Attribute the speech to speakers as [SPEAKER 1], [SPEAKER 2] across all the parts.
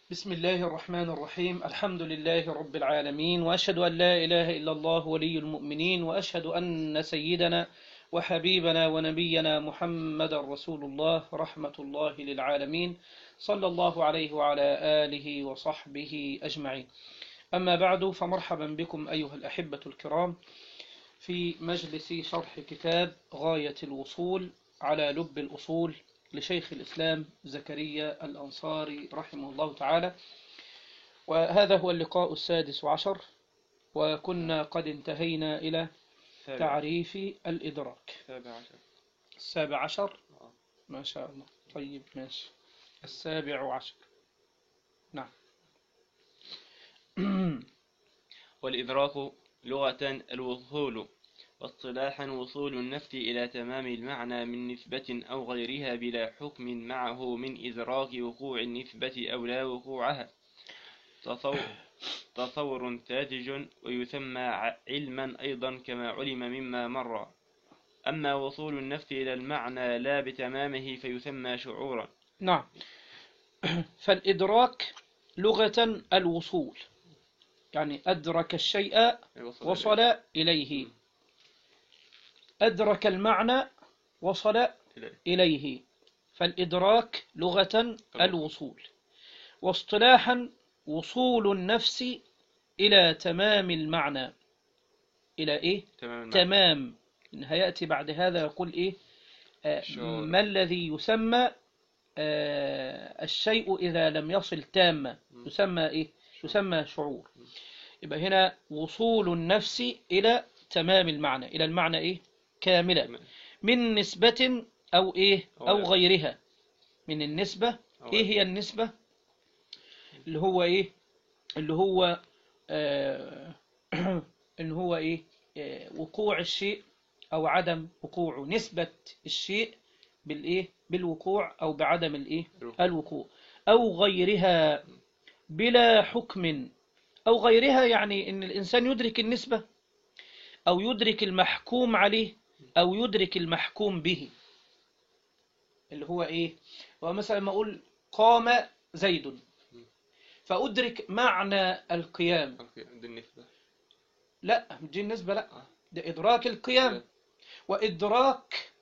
[SPEAKER 1] بسم الله الرحمن الرحيم الحمد لله رب العالمين وأشهد أن لا إله إلا الله ولي المؤمنين وأشهد أن سيدنا وحبيبنا ونبينا محمد رسول الله رحمة الله للعالمين صلى الله عليه وعلى آله وصحبه أجمعين أما بعد فمرحبا بكم أيها الأحبة الكرام في مجلس شرح كتاب غاية الوصول على لب الأصول لشيخ الإسلام زكريا الأنصاري رحمه الله تعالى وهذا هو اللقاء السادس عشر وكنا قد انتهينا إلى تعريف الإدراك
[SPEAKER 2] سابع عشر
[SPEAKER 1] السابع عشر
[SPEAKER 2] آه.
[SPEAKER 1] ما شاء الله طيب ماشي السابع عشر نعم
[SPEAKER 2] والإدراك لغة الوصول واصطلاحا وصول النفس إلى تمام المعنى من نسبة أو غيرها بلا حكم معه من إدراك وقوع النسبة أو لا وقوعها تصور, تصور تاتج ويسمى ع- علما أيضا كما علم مما مر أما وصول النفس إلى المعنى لا بتمامه فيسمى شعورا
[SPEAKER 1] نعم فالإدراك لغة الوصول يعني أدرك الشيء وصل إليه أدرك المعنى وصل
[SPEAKER 2] إليه.
[SPEAKER 1] إليه فالإدراك لغة الوصول واصطلاحا وصول النفس إلى تمام المعنى إلى إيه؟
[SPEAKER 2] تمام المعنى.
[SPEAKER 1] تمام إن هيأتي بعد هذا يقول إيه آه،
[SPEAKER 2] شعور.
[SPEAKER 1] ما الذي يسمى آه، الشيء إذا لم يصل تاما يسمى إيه يسمى شعور يبقى هنا وصول النفس إلى تمام المعنى إلى المعنى إيه كاملة
[SPEAKER 2] تمام.
[SPEAKER 1] من نسبة أو إيه
[SPEAKER 2] أو
[SPEAKER 1] أو
[SPEAKER 2] غيرها.
[SPEAKER 1] غيرها من النسبة
[SPEAKER 2] أو
[SPEAKER 1] إيه
[SPEAKER 2] غيرها.
[SPEAKER 1] هي النسبة اللي هو إيه اللي هو آه اللي هو إيه آه وقوع الشيء أو عدم وقوعه نسبة الشيء بالإيه بالوقوع أو بعدم الإيه
[SPEAKER 2] الوقوع.
[SPEAKER 1] الوقوع أو غيرها بلا حكم أو غيرها يعني إن الإنسان يدرك النسبة أو يدرك المحكوم عليه أو يدرك المحكوم به اللي هو إيه ومثلا ما أقول قام زيد فأدرك معنى القيام
[SPEAKER 2] أوكي، دي النسبة
[SPEAKER 1] لا دي النسبة لا ده إدراك القيام وإدراك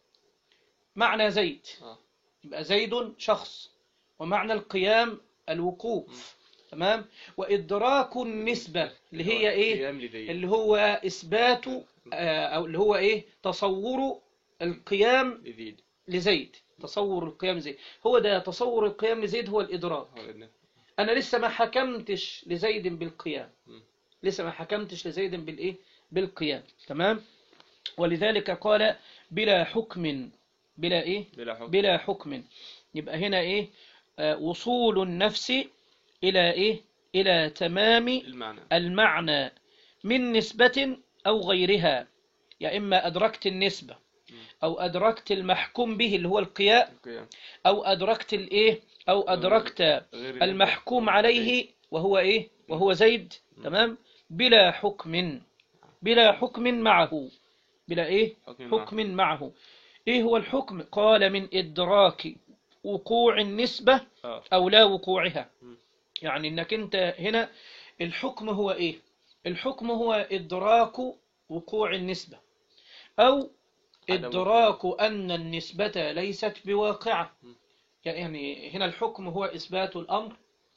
[SPEAKER 1] معنى زيد
[SPEAKER 2] آه.
[SPEAKER 1] يبقى زيد شخص ومعنى القيام الوقوف تمام وإدراك النسبة اللي هي إيه
[SPEAKER 2] قيام لذي.
[SPEAKER 1] اللي هو إثبات آه، أو اللي هو إيه تصور القيام
[SPEAKER 2] لذيد
[SPEAKER 1] لزيد تصور القيام لزيد هو ده تصور القيام لزيد هو الإدراك
[SPEAKER 2] هو النسبة.
[SPEAKER 1] أنا لسه ما حكمتش لزيد بالقيام
[SPEAKER 2] مم.
[SPEAKER 1] لسه ما حكمتش لزيد بالإيه بالقيام تمام ولذلك قال بلا حكم بلا إيه
[SPEAKER 2] بلا حكم
[SPEAKER 1] بلا حكم يبقى هنا إيه آه، وصول النفس إلى إيه إلى تمام
[SPEAKER 2] المعنى
[SPEAKER 1] المعنى من نسبة أو غيرها يا إما أدركت النسبة أو أدركت المحكوم به اللي هو القياء
[SPEAKER 2] القيام
[SPEAKER 1] أو أدركت الإيه أو أدركت
[SPEAKER 2] غير
[SPEAKER 1] المحكوم عليه وهو إيه وهو زيد تمام بلا حكم بلا حكم معه بلا إيه
[SPEAKER 2] حكم معه.
[SPEAKER 1] حكم معه إيه هو الحكم قال من إدراك وقوع النسبة
[SPEAKER 2] آه.
[SPEAKER 1] أو لا وقوعها
[SPEAKER 2] م.
[SPEAKER 1] يعني إنك أنت هنا الحكم هو إيه الحكم هو إدراك وقوع النسبة أو
[SPEAKER 2] عدم
[SPEAKER 1] إدراك أن النسبة ليست بواقعة
[SPEAKER 2] م.
[SPEAKER 1] يعني هنا الحكم هو إثبات الأمر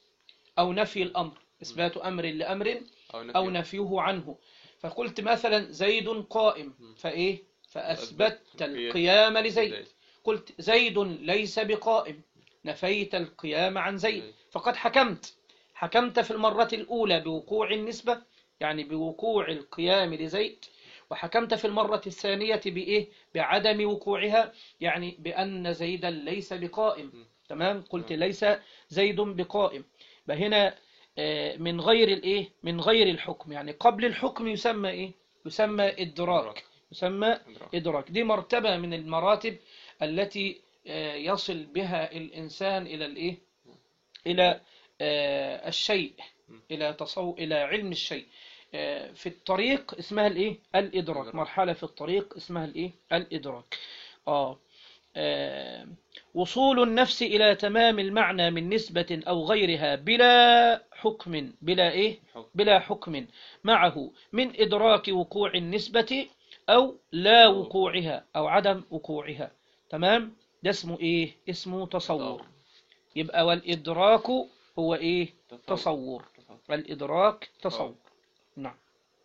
[SPEAKER 1] أو نفي الأمر إثبات أمر لأمر
[SPEAKER 2] أو نفي
[SPEAKER 1] أو نفيه عنه فقلت مثلا زيد قائم فإيه فأثبت
[SPEAKER 2] أثبت
[SPEAKER 1] القيام لزيد
[SPEAKER 2] زيد.
[SPEAKER 1] قلت زيد ليس بقائم نفيت القيام عن زيد
[SPEAKER 2] زيد.
[SPEAKER 1] فقد حكمت حكمت في المرة الأولى بوقوع النسبة يعني بوقوع القيام لزيد وحكمت في المرة الثانية بإيه بعدم وقوعها يعني بأن زيدا ليس بقائم تمام قلت ليس زيد بقائم فهنا آه، من غير الايه من غير الحكم يعني قبل الحكم يسمى ايه يسمى ادراك
[SPEAKER 2] إدراك.
[SPEAKER 1] يسمى
[SPEAKER 2] إدراك.
[SPEAKER 1] ادراك دي مرتبة من المراتب التي آه، يصل بها الانسان الى الايه الى آه، الشيء الى تصو الى علم الشيء آه، في الطريق اسمها الايه الادراك
[SPEAKER 2] إدراك.
[SPEAKER 1] مرحلة في الطريق اسمها الايه الادراك اه آه، وصول النفس إلى تمام المعنى من نسبة أو غيرها بلا حكم بلا إيه
[SPEAKER 2] حكم.
[SPEAKER 1] بلا حكم معه من إدراك وقوع النسبة أو لا وقوعها أو عدم وقوعها تمام ده اسمه إيه اسمه تصور يبقى والإدراك هو إيه تصور الإدراك تصور نعم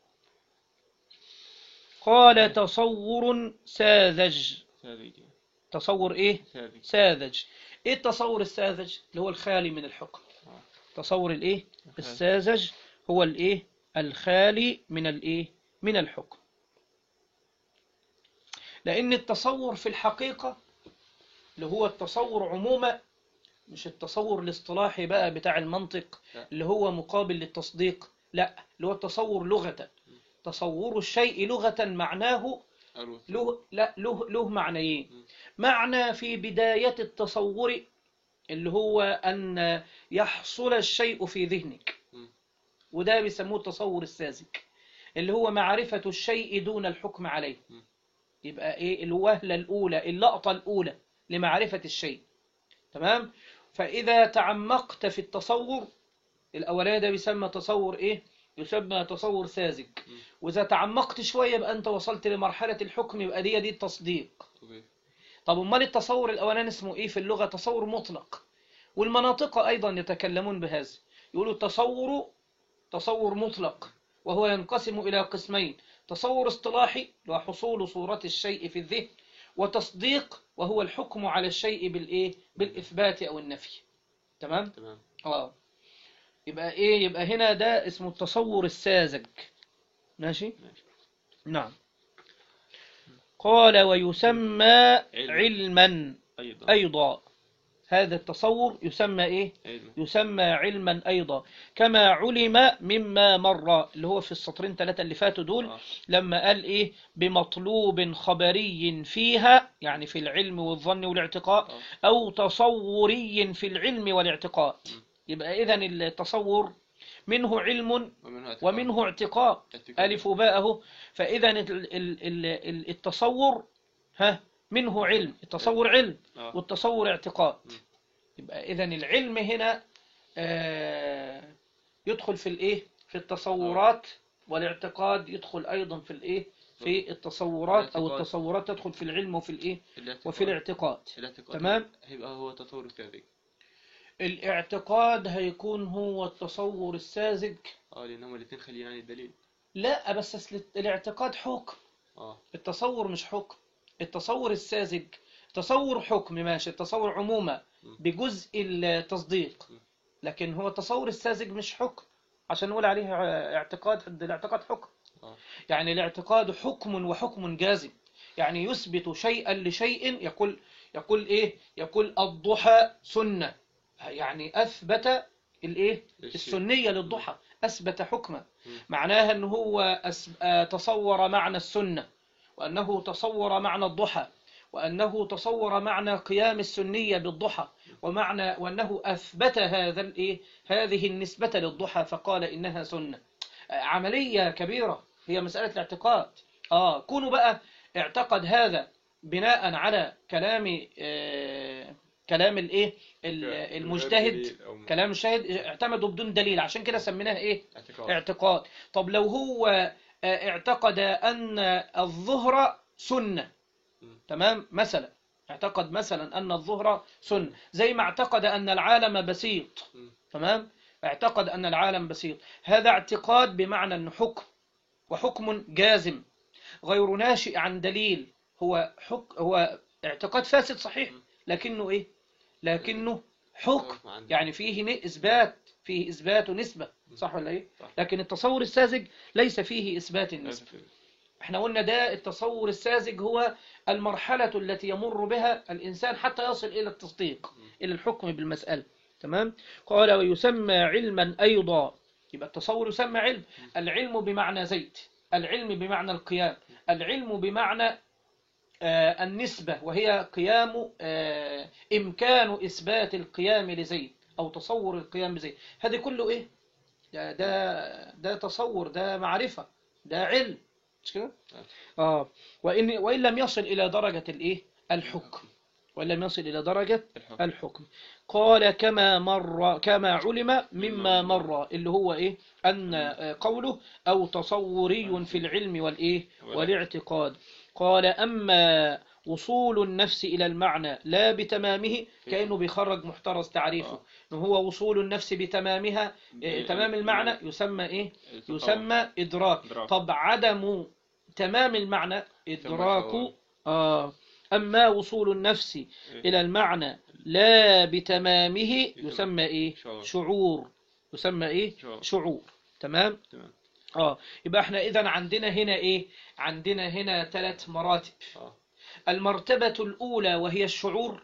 [SPEAKER 1] قال تصور ساذج
[SPEAKER 2] ساذج
[SPEAKER 1] تصور إيه
[SPEAKER 2] ساذج
[SPEAKER 1] ساذج إيه التصور الساذج اللي هو الخالي من الحكم تصور الإيه الساذج هو الإيه الخالي من الإيه من الحكم لأن التصور في الحقيقة اللي هو التصور عموما مش التصور الاصطلاحي بقى بتاع المنطق
[SPEAKER 2] لا.
[SPEAKER 1] اللي هو مقابل للتصديق لا اللي هو التصور لغة تصور الشيء لغة معناه
[SPEAKER 2] الوث
[SPEAKER 1] له لا له له معنيين
[SPEAKER 2] م.
[SPEAKER 1] معنى في بداية التصور اللي هو أن يحصل الشيء في ذهنك
[SPEAKER 2] م.
[SPEAKER 1] وده بيسموه التصور الساذج اللي هو معرفة الشيء دون الحكم عليه
[SPEAKER 2] م.
[SPEAKER 1] يبقى ايه الوهلة الأولى اللقطة الأولى لمعرفة الشيء تمام فإذا تعمقت في التصور الأولاني ده بيسمى تصور ايه يسمى تصور ساذج وإذا تعمقت شوية يبقى أنت وصلت لمرحلة الحكم يبقى دي دي التصديق
[SPEAKER 2] طبيعي.
[SPEAKER 1] طب امال التصور الاولاني اسمه ايه في اللغه تصور مطلق والمناطق ايضا يتكلمون بهذا يقولوا التصور تصور مطلق وهو ينقسم الى قسمين تصور اصطلاحي اللي هو حصول صوره الشيء في الذهن وتصديق وهو الحكم على الشيء بالايه بالاثبات او النفي تمام
[SPEAKER 2] تمام
[SPEAKER 1] اه يبقى ايه يبقى هنا ده اسمه التصور الساذج ماشي
[SPEAKER 2] ماشي.
[SPEAKER 1] نعم قال ويسمى علما
[SPEAKER 2] أيضا
[SPEAKER 1] أيضا هذا التصور يسمى إيه؟
[SPEAKER 2] علما
[SPEAKER 1] يسمى علما أيضا كما علم مما مر اللي هو في السطرين ثلاثة اللي فاتوا دول
[SPEAKER 2] آه.
[SPEAKER 1] لما قال إيه بمطلوب خبري فيها يعني في العلم والظن والاعتقاد
[SPEAKER 2] آه.
[SPEAKER 1] أو تصوري في العلم والاعتقاد يبقى إذن التصور منه علم
[SPEAKER 2] ومنه اعتقاد.
[SPEAKER 1] ومنه اعتقاد
[SPEAKER 2] اعتقاد.
[SPEAKER 1] ألف وباءه فإذا ال- ال- ال- ال- التصور ها منه علم التصور علم
[SPEAKER 2] آه.
[SPEAKER 1] والتصور اعتقاد
[SPEAKER 2] م.
[SPEAKER 1] يبقى إذا العلم هنا آه، يدخل في الإيه في التصورات والاعتقاد يدخل أيضا في الإيه في التصورات أو
[SPEAKER 2] الاعتقاد.
[SPEAKER 1] التصورات تدخل في العلم وفي الإيه
[SPEAKER 2] الاعتقاد.
[SPEAKER 1] وفي الاعتقاد
[SPEAKER 2] الاعتقاد
[SPEAKER 1] تمام.
[SPEAKER 2] هيبقى هو تصور ساذج
[SPEAKER 1] الاعتقاد هيكون هو التصور الساذج
[SPEAKER 2] اه لان هما الاثنين خاليين عن الدليل
[SPEAKER 1] لا بس أصل الاعتقاد حكم
[SPEAKER 2] اه
[SPEAKER 1] التصور مش حكم التصور الساذج تصور حكم ماشي التصور عموما بجزء التصديق لكن هو التصور الساذج مش حكم عشان نقول عليه اعتقاد الاعتقاد حكم
[SPEAKER 2] اه
[SPEAKER 1] يعني الاعتقاد حكم وحكم جازم يعني يثبت شيئا لشيء يقول يقول ايه يقول الضحى سنة يعني أثبت الايه
[SPEAKER 2] الشيء.
[SPEAKER 1] السنية للضحى أثبت حكما
[SPEAKER 2] م.
[SPEAKER 1] معناها أنه هو أس- آه، تصور معنى السنة وأنه تصور معنى الضحى وأنه تصور معنى قيام السنية بالضحى ومعنى وأنه أثبت هذا الإيه هذه النسبة للضحى فقال إنها سنة آه، عملية كبيرة هي مسألة الاعتقاد آه كونوا بقى اعتقد هذا بناء على كلام آه كلام الايه ال- المجتهد كلام الشاهد اعتمدوا بدون دليل عشان كده سميناه ايه
[SPEAKER 2] اعتقاد
[SPEAKER 1] اعتقاد طب لو هو آه، اعتقد أن الظهر سنة
[SPEAKER 2] م.
[SPEAKER 1] تمام مثلا اعتقد مثلا أن الظهر سنة زي ما اعتقد أن العالم بسيط
[SPEAKER 2] م.
[SPEAKER 1] تمام اعتقد أن العالم بسيط هذا اعتقاد بمعنى أنه حكم وحكم جازم غير ناشئ عن دليل هو حك هو اعتقاد فاسد صحيح لكنه ايه لكنه حكم
[SPEAKER 2] عن-
[SPEAKER 1] يعني فيه ن- إثبات فيه إثبات نسبة صح ولا إيه؟
[SPEAKER 2] صح.
[SPEAKER 1] لكن التصور الساذج ليس فيه إثبات النسبة احنا قلنا ده التصور الساذج هو المرحلة التي يمر بها الإنسان حتى يصل إلى التصديق إلى الحكم بالمسألة تمام؟ قال ويسمى علما أيضا يبقى التصور يسمى علم العلم بمعنى زيت العلم بمعنى القيام العلم بمعنى آه، النسبة وهي قيام آه، إمكان إثبات القيام لزيد أو تصور القيام بزيد هذا كله إيه؟ ده ده, ده تصور ده معرفة ده علم مش كده؟ آه وإن وإن لم يصل إلى درجة الإيه؟ الحكم وإن لم يصل إلى درجة
[SPEAKER 2] الحكم
[SPEAKER 1] الحكم قال كما مر كما علم مما مر اللي هو إيه أن آه، قوله أو تصوري في العلم والإيه والاعتقاد قال أما وصول النفس إلى المعنى لا بتمامه كأنه بيخرج محترز تعريفه
[SPEAKER 2] آه.
[SPEAKER 1] إن هو وصول النفس بتمامها آه، تمام المعنى يسمى إيه يسمى إدراك
[SPEAKER 2] إدراك.
[SPEAKER 1] طب عدم تمام المعنى إدراك
[SPEAKER 2] شعور.
[SPEAKER 1] آه أما وصول النفس إلى المعنى لا بتمامه يسمى إيه
[SPEAKER 2] شعور.
[SPEAKER 1] شعور يسمى إيه
[SPEAKER 2] شعور.
[SPEAKER 1] شعور تمام
[SPEAKER 2] تمام
[SPEAKER 1] آه يبقى احنا إذا عندنا هنا إيه عندنا هنا ثلاث مراتب
[SPEAKER 2] آه.
[SPEAKER 1] المرتبة الأولى وهي الشعور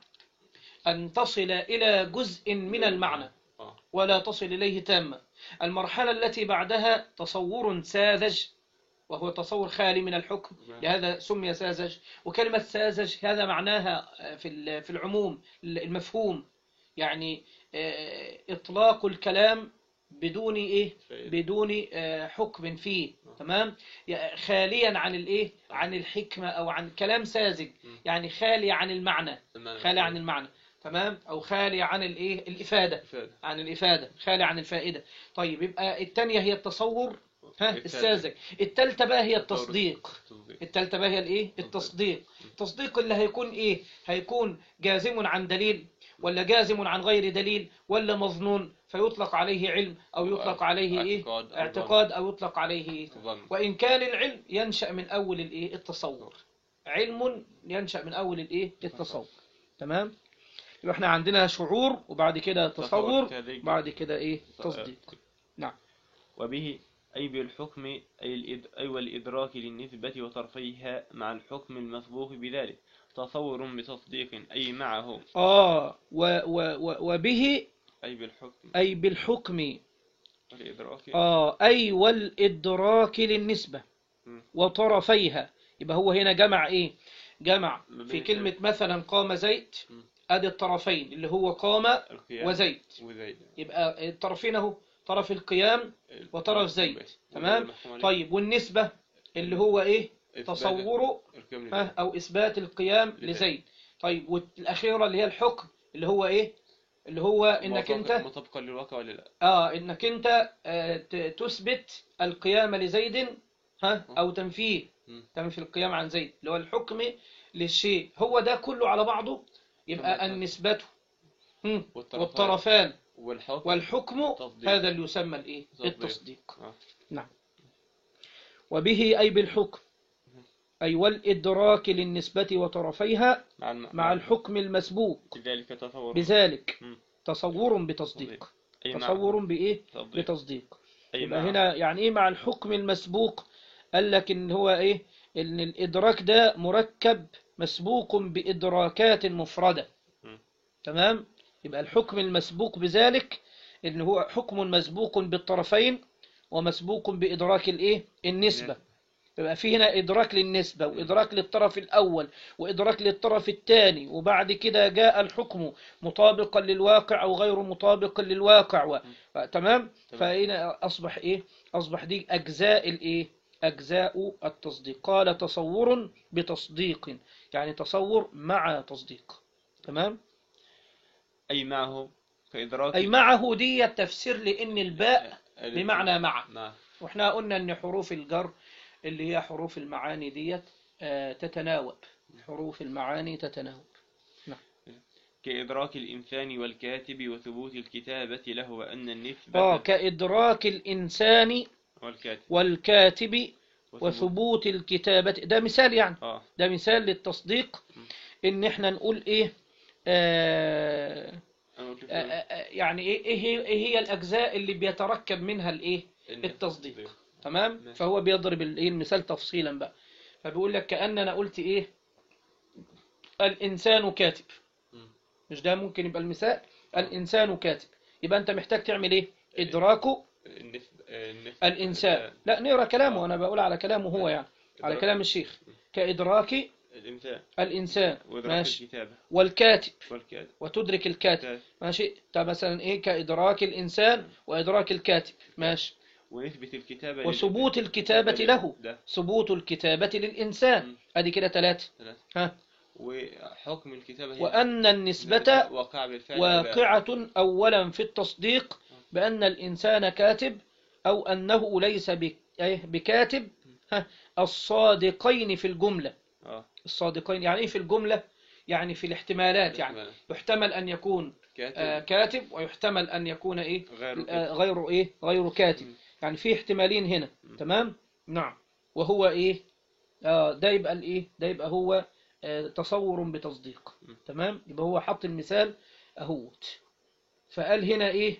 [SPEAKER 1] أن تصل إلى جزء من المعنى
[SPEAKER 2] آه.
[SPEAKER 1] ولا تصل إليه تاما المرحلة التي بعدها تصور ساذج وهو تصور خالي من الحكم لهذا سمي ساذج وكلمة ساذج هذا معناها في ال- في العموم المفهوم يعني آه، إطلاق الكلام بدون إيه
[SPEAKER 2] فائدة.
[SPEAKER 1] بدون آه، حكم فيه تمام يا- خاليا عن الإيه عن الحكمة أو عن كلام ساذج يعني خالي عن المعنى
[SPEAKER 2] المعنى.
[SPEAKER 1] خالي عن المعنى تمام أو خالي عن الإيه الإفادة
[SPEAKER 2] إفادة.
[SPEAKER 1] عن الإفادة خالي عن الفائدة طيب يبقى الثانية هي التصور ها
[SPEAKER 2] الثالثة.
[SPEAKER 1] الساذج الثالثة بقى هي
[SPEAKER 2] التصور.
[SPEAKER 1] التصديق
[SPEAKER 2] التصديق.
[SPEAKER 1] الثالثة بقى هي الايه التصديق التصديق اللي هيكون ايه هيكون جازم عن دليل ولا جازم عن غير دليل ولا مظنون فيطلق عليه علم او يطلق عليه ايه
[SPEAKER 2] اعتقاد أو
[SPEAKER 1] اعتقاد او يطلق عليه إيه؟
[SPEAKER 2] ظن.
[SPEAKER 1] وان كان العلم ينشأ من اول الايه التصور علم ينشأ من اول الايه التصور تمام يبقى احنا عندنا شعور وبعد كده تصور
[SPEAKER 2] تصور.
[SPEAKER 1] بعد كده ايه تصديق نعم
[SPEAKER 2] وبه أي بالحكم أي, الإد... أي والإدراك للنسبة وطرفيها مع الحكم المسبوق بذلك تصور بتصديق أي معه
[SPEAKER 1] اه و و و وبه
[SPEAKER 2] أي بالحكم
[SPEAKER 1] اي بالحكم
[SPEAKER 2] والإدراك
[SPEAKER 1] آه أي والإدراك للنسبة
[SPEAKER 2] مم.
[SPEAKER 1] وطرفيها يبقى هو هنا جمع إيه جمع
[SPEAKER 2] ما
[SPEAKER 1] في
[SPEAKER 2] بين
[SPEAKER 1] كلمة مثلا قام زيد
[SPEAKER 2] مم.
[SPEAKER 1] أدي الطرفين اللي هو قام
[SPEAKER 2] القيام
[SPEAKER 1] وزيد
[SPEAKER 2] وزيد
[SPEAKER 1] يبقى الطرفين أهو طرف القيام وطرف زيد تمام طيب والنسبة اللي هو إيه تصور ها أو إثبات القيام
[SPEAKER 2] لزيد.
[SPEAKER 1] لزيد طيب والأخيرة اللي هي الحكم اللي هو إيه اللي هو إنك أنت
[SPEAKER 2] مطابقا للواقع ولا لا
[SPEAKER 1] اه انك انت آه، ت- تثبت القيام لزيد ها او تنفيه
[SPEAKER 2] مم.
[SPEAKER 1] تنفي القيام عن زيد اللي هو الحكم للشيء هو ده كله على بعضه يبقى
[SPEAKER 2] تمام.
[SPEAKER 1] النسبة مم.
[SPEAKER 2] والطرفان.
[SPEAKER 1] والطرفان
[SPEAKER 2] والحكم
[SPEAKER 1] والحكم
[SPEAKER 2] تصديق.
[SPEAKER 1] هذا اللي يسمى الايه
[SPEAKER 2] تصديق.
[SPEAKER 1] التصديق
[SPEAKER 2] آه.
[SPEAKER 1] نعم وبه اي بالحكم اي والادراك للنسبة وطرفيها
[SPEAKER 2] مع الم...
[SPEAKER 1] مع الحكم المسبوق
[SPEAKER 2] بذلك تصور
[SPEAKER 1] بذلك
[SPEAKER 2] مم.
[SPEAKER 1] تصور بتصديق
[SPEAKER 2] أي معه
[SPEAKER 1] تصور بايه
[SPEAKER 2] تصديق.
[SPEAKER 1] بتصديق
[SPEAKER 2] أي
[SPEAKER 1] يبقى
[SPEAKER 2] معه.
[SPEAKER 1] هنا يعني ايه مع الحكم المسبوق قال لك ان هو ايه ان الادراك ده مركب مسبوق بادراكات مفردة
[SPEAKER 2] م.
[SPEAKER 1] تمام يبقى الحكم المسبوق بذلك ان هو حكم مسبوق بالطرفين ومسبوق بادراك الايه النسبة يبقى في هنا إدراك للنسبة وإدراك للطرف الأول وإدراك للطرف الثاني وبعد كده جاء الحكم مطابقا للواقع أو غير مطابق للواقع و... تمام
[SPEAKER 2] تمام.
[SPEAKER 1] فهنا أصبح إيه أصبح دي أجزاء الإيه أجزاء التصديق قال تصور بتصديق يعني تصور مع تصديق تمام
[SPEAKER 2] أي معه كإدراك
[SPEAKER 1] أي معه دي التفسير لأن الباء
[SPEAKER 2] ال-
[SPEAKER 1] بمعنى مع
[SPEAKER 2] مع
[SPEAKER 1] واحنا قلنا ان حروف الجر اللي هي حروف المعاني ديت آه، تتناوب حروف المعاني تتناوب
[SPEAKER 2] كإدراك الإنسان والكاتب وثبوت الكتابة له وأن النسبة
[SPEAKER 1] اه كإدراك الإنسان
[SPEAKER 2] والكاتب
[SPEAKER 1] والكاتب
[SPEAKER 2] وثبوت-
[SPEAKER 1] وثبوت الكتابة ده مثال يعني
[SPEAKER 2] آه
[SPEAKER 1] ده مثال للتصديق ان احنا نقول ايه آه
[SPEAKER 2] أنا قلت
[SPEAKER 1] آه، آه، يعني ايه إيه هي إيه هي الاجزاء اللي بيتركب منها الايه
[SPEAKER 2] النسبة.
[SPEAKER 1] التصديق تمام
[SPEAKER 2] ماشي.
[SPEAKER 1] فهو بيضرب الايه المثال تفصيلا بقى فبيقول لك كأننا قلت ايه الانسان كاتب
[SPEAKER 2] مم.
[SPEAKER 1] مش ده ممكن يبقى المثال الانسان كاتب يبقى انت محتاج تعمل ايه ادراكه
[SPEAKER 2] النسبة النسبة
[SPEAKER 1] الانسان لا نقرا كلامه انا بقول على كلامه هو يعني على
[SPEAKER 2] إدراك-
[SPEAKER 1] كلام الشيخ كادراك
[SPEAKER 2] الإنسان
[SPEAKER 1] الانسان
[SPEAKER 2] وإدراك
[SPEAKER 1] ماشي
[SPEAKER 2] الكتابة
[SPEAKER 1] والكاتب
[SPEAKER 2] والكاتب
[SPEAKER 1] وتدرك الكاتب ماشي طب مثلا ايه كادراك الانسان وادراك الكاتب ماشي
[SPEAKER 2] ونسبة الكتابة لل-
[SPEAKER 1] وثبوت الكتابة له
[SPEAKER 2] ده
[SPEAKER 1] ثبوت الكتابة للإنسان
[SPEAKER 2] مم.
[SPEAKER 1] ادي كده ثلاثة
[SPEAKER 2] ثلاثة
[SPEAKER 1] ها
[SPEAKER 2] وحكم الكتابة هي
[SPEAKER 1] وأن النسبة
[SPEAKER 2] واقع بالفعل أو لا.
[SPEAKER 1] واقعة أولا في التصديق بأن الإنسان كاتب أو أنه ليس بك- إيه بكاتب ها، الصادقين في الجملة
[SPEAKER 2] اه
[SPEAKER 1] الصادقين يعني إيه في الجملة يعني في الاحتمالات يعني
[SPEAKER 2] الاحتمالات.
[SPEAKER 1] يحتمل أن يكون
[SPEAKER 2] كاتب
[SPEAKER 1] آه، كاتب ويحتمل أن يكون إيه
[SPEAKER 2] غير
[SPEAKER 1] آه،
[SPEAKER 2] كاتب.
[SPEAKER 1] غير إيه غير كاتب
[SPEAKER 2] مم.
[SPEAKER 1] يعني في احتمالين هنا تمام نعم وهو إيه آه، ده يبقى الإيه ده يبقى هو آه، تصور بتصديق
[SPEAKER 2] مم.
[SPEAKER 1] تمام يبقى هو حط المثال أهوت فقال هنا إيه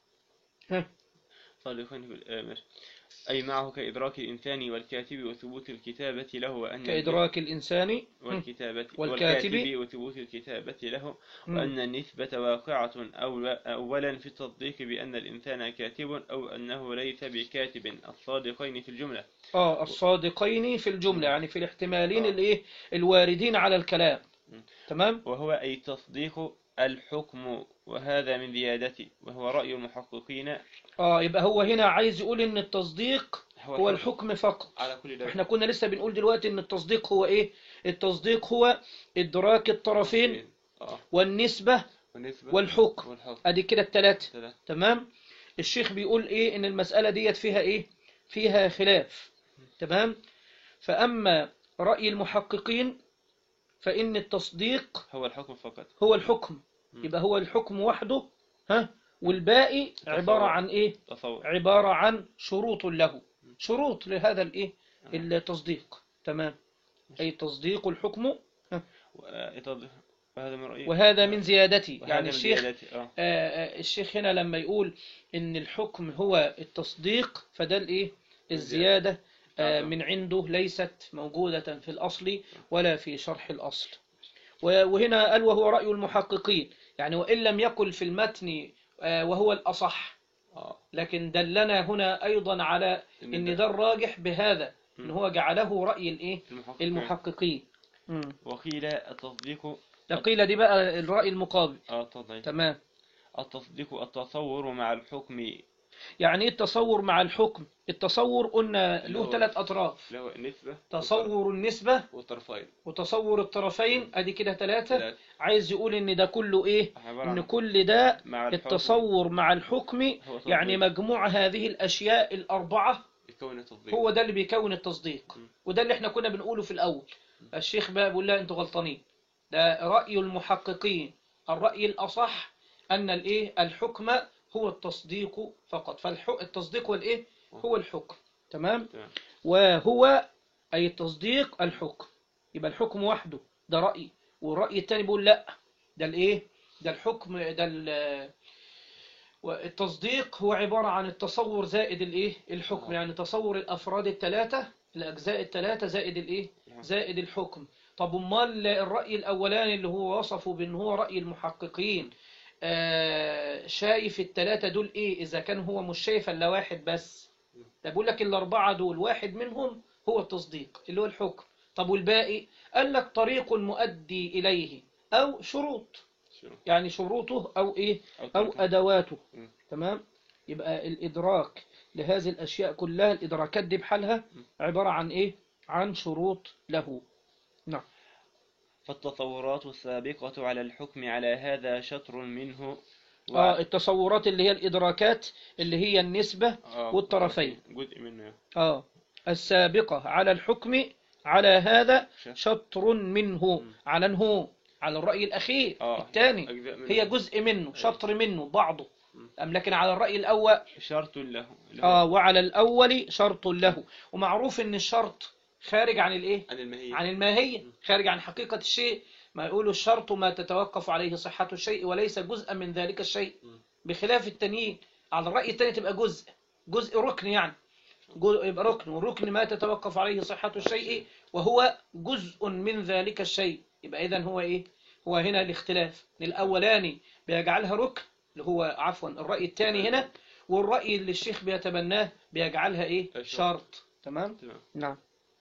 [SPEAKER 1] ها
[SPEAKER 2] صادقين في الآمر أي معه كإدراك الإنسان والكاتب وثبوت الكتابة له وأن
[SPEAKER 1] كإدراك الإنسان
[SPEAKER 2] والكتابة
[SPEAKER 1] والكاتب.
[SPEAKER 2] والكاتب وثبوت الكتابة له
[SPEAKER 1] مم.
[SPEAKER 2] وأن النسبة واقعة أول- أولا في التصديق بأن الإنسان كاتب أو أنه ليس بكاتب الصادقين في الجملة
[SPEAKER 1] آه الصادقين في الجملة يعني في الاحتمالين
[SPEAKER 2] آه.
[SPEAKER 1] الإيه الواردين على الكلام
[SPEAKER 2] مم.
[SPEAKER 1] تمام
[SPEAKER 2] وهو أي تصديق الحكم وهذا من زيادته وهو رأي المحققين
[SPEAKER 1] آه يبقى هو هنا عايز يقول إن التصديق هو
[SPEAKER 2] الحكم
[SPEAKER 1] الحكم فقط
[SPEAKER 2] على كل ذلك
[SPEAKER 1] احنا كنا لسه بنقول دلوقتي ان التصديق هو ايه التصديق هو ادراك الطرفين
[SPEAKER 2] آه.
[SPEAKER 1] والنسبة
[SPEAKER 2] والنسبة
[SPEAKER 1] والحكم
[SPEAKER 2] والحكم
[SPEAKER 1] ادي كده التلاتة
[SPEAKER 2] ثلاثة.
[SPEAKER 1] تمام الشيخ بيقول ايه ان المسألة ديت فيها ايه فيها خلاف تمام فاما رأي المحققين فان التصديق
[SPEAKER 2] هو الحكم فقط
[SPEAKER 1] هو الحكم
[SPEAKER 2] مم.
[SPEAKER 1] يبقى هو الحكم وحده ها والباقي عبارة عن ايه
[SPEAKER 2] تصور
[SPEAKER 1] عبارة عن شروط له شروط لهذا الايه التصديق تمام أي تصديق الحكم
[SPEAKER 2] وإطلاق- وهذا من رأيي
[SPEAKER 1] وهذا من زيادتي
[SPEAKER 2] وهذا
[SPEAKER 1] يعني
[SPEAKER 2] من
[SPEAKER 1] الشيخ
[SPEAKER 2] زيادته. آه.
[SPEAKER 1] آه، آه، الشيخ هنا لما يقول إن الحكم هو التصديق فده الإيه الزيادة آه،
[SPEAKER 2] نعم.
[SPEAKER 1] من عنده ليست موجودة في الأصل ولا في شرح الأصل و- وهنا قال وهو رأي المحققين يعني وإن لم يقل في المتن آه، وهو الأصح
[SPEAKER 2] آه.
[SPEAKER 1] لكن دلنا هنا أيضا على
[SPEAKER 2] إن
[SPEAKER 1] إن
[SPEAKER 2] ده-
[SPEAKER 1] ده الراجح بهذا إن
[SPEAKER 2] مم.
[SPEAKER 1] هو جعله رأي الإيه
[SPEAKER 2] المحققين.
[SPEAKER 1] المحققين مم.
[SPEAKER 2] وقيل التصديق
[SPEAKER 1] ده قيل دي بقى الرأي المقابل
[SPEAKER 2] آه تفضل.
[SPEAKER 1] تمام
[SPEAKER 2] التصديق التصور مع الحكم
[SPEAKER 1] يعني ايه التصور مع الحكم التصور قلنا
[SPEAKER 2] اللي
[SPEAKER 1] له
[SPEAKER 2] هو-
[SPEAKER 1] ثلاث أطراف
[SPEAKER 2] له النسبة
[SPEAKER 1] تصور النسبة
[SPEAKER 2] والطرفين
[SPEAKER 1] وتصور الطرفين ادي كده ثلاثة
[SPEAKER 2] ثلاثة.
[SPEAKER 1] عايز يقول ان ده كله ايه
[SPEAKER 2] عبارة
[SPEAKER 1] ان
[SPEAKER 2] عن
[SPEAKER 1] كل ده
[SPEAKER 2] مع الحكم
[SPEAKER 1] التصور مع الحكم
[SPEAKER 2] هو تصديق.
[SPEAKER 1] يعني مجموع هذه الاشياء الاربعة
[SPEAKER 2] يكون التصديق
[SPEAKER 1] هو ده اللي بيكون التصديق
[SPEAKER 2] م.
[SPEAKER 1] وده اللي احنا كنا بنقوله في الاول الشيخ بقى بيقول لا انتوا غلطانين ده رأي المحققين الرأي الأصح أن الإيه الحكم هو التصديق فقط فالتصديق هو الإيه هو الحكم تمام
[SPEAKER 2] تمام.
[SPEAKER 1] وهو أي التصديق الحكم يبقى الحكم وحده ده رأي والرأي التاني بيقول لا ده الإيه ده الحكم ده ال- والتصديق هو عبارة عن التصور زائد الإيه الحكم
[SPEAKER 2] آه.
[SPEAKER 1] يعني تصور الأفراد الثلاثة الأجزاء الثلاثة زائد الإيه
[SPEAKER 2] نعم.
[SPEAKER 1] زائد الحكم طب امال الرأي الأولاني اللي هو وصفه بأن هو رأي المحققين آه، شايف الثلاثة دول إيه إذا كان هو مش شايف إلا واحد بس ده بيقول لك الأربعة دول واحد منهم هو التصديق اللي هو الحكم طب والباقي قال لك طريق مؤدي إليه أو شروط
[SPEAKER 2] شنو؟
[SPEAKER 1] يعني شروطه أو إيه أو
[SPEAKER 2] طريق.
[SPEAKER 1] أدواته
[SPEAKER 2] مم.
[SPEAKER 1] تمام يبقى الإدراك لهذه الأشياء كلها الإدراكات دي بحالها عبارة عن إيه عن شروط له نعم
[SPEAKER 2] فالتصورات السابقة على الحكم على هذا شطر منه و-
[SPEAKER 1] آه التصورات اللي هي الإدراكات اللي هي النسبة
[SPEAKER 2] آه،
[SPEAKER 1] والطرفين.
[SPEAKER 2] جزء منه
[SPEAKER 1] آه السابقة على الحكم على هذا
[SPEAKER 2] شطر.
[SPEAKER 1] شطر منه
[SPEAKER 2] مم.
[SPEAKER 1] على انه على الرأي الأخير
[SPEAKER 2] آه،
[SPEAKER 1] الثاني
[SPEAKER 2] أجزاء منه.
[SPEAKER 1] هي جزء منه شطر منه بعضه
[SPEAKER 2] مم.
[SPEAKER 1] أم لكن على الرأي الأول
[SPEAKER 2] شرط له اللي هو
[SPEAKER 1] آه وعلى الأول شرط له ومعروف إن الشرط خارج عن الإيه
[SPEAKER 2] عن المهية
[SPEAKER 1] عن الماهية خارج عن حقيقة الشيء ما يقولوا الشرط ما تتوقف عليه صحة الشيء وليس جزءا من ذلك الشيء
[SPEAKER 2] مم.
[SPEAKER 1] بخلاف التانيين على الرأي التاني تبقى جزء جزء ركن يعني جو- يبقى ركن والركن ما تتوقف عليه صحة الشيء وهو جزء من ذلك الشيء يبقى إذن هو إيه هو هنا الاختلاف الأولاني بيجعلها ركن اللي هو عفوا الرأي الثاني هنا والرأي اللي الشيخ بيتبناه بيجعلها إيه
[SPEAKER 2] شرط.
[SPEAKER 1] شرط تمام
[SPEAKER 2] تمام
[SPEAKER 1] نعم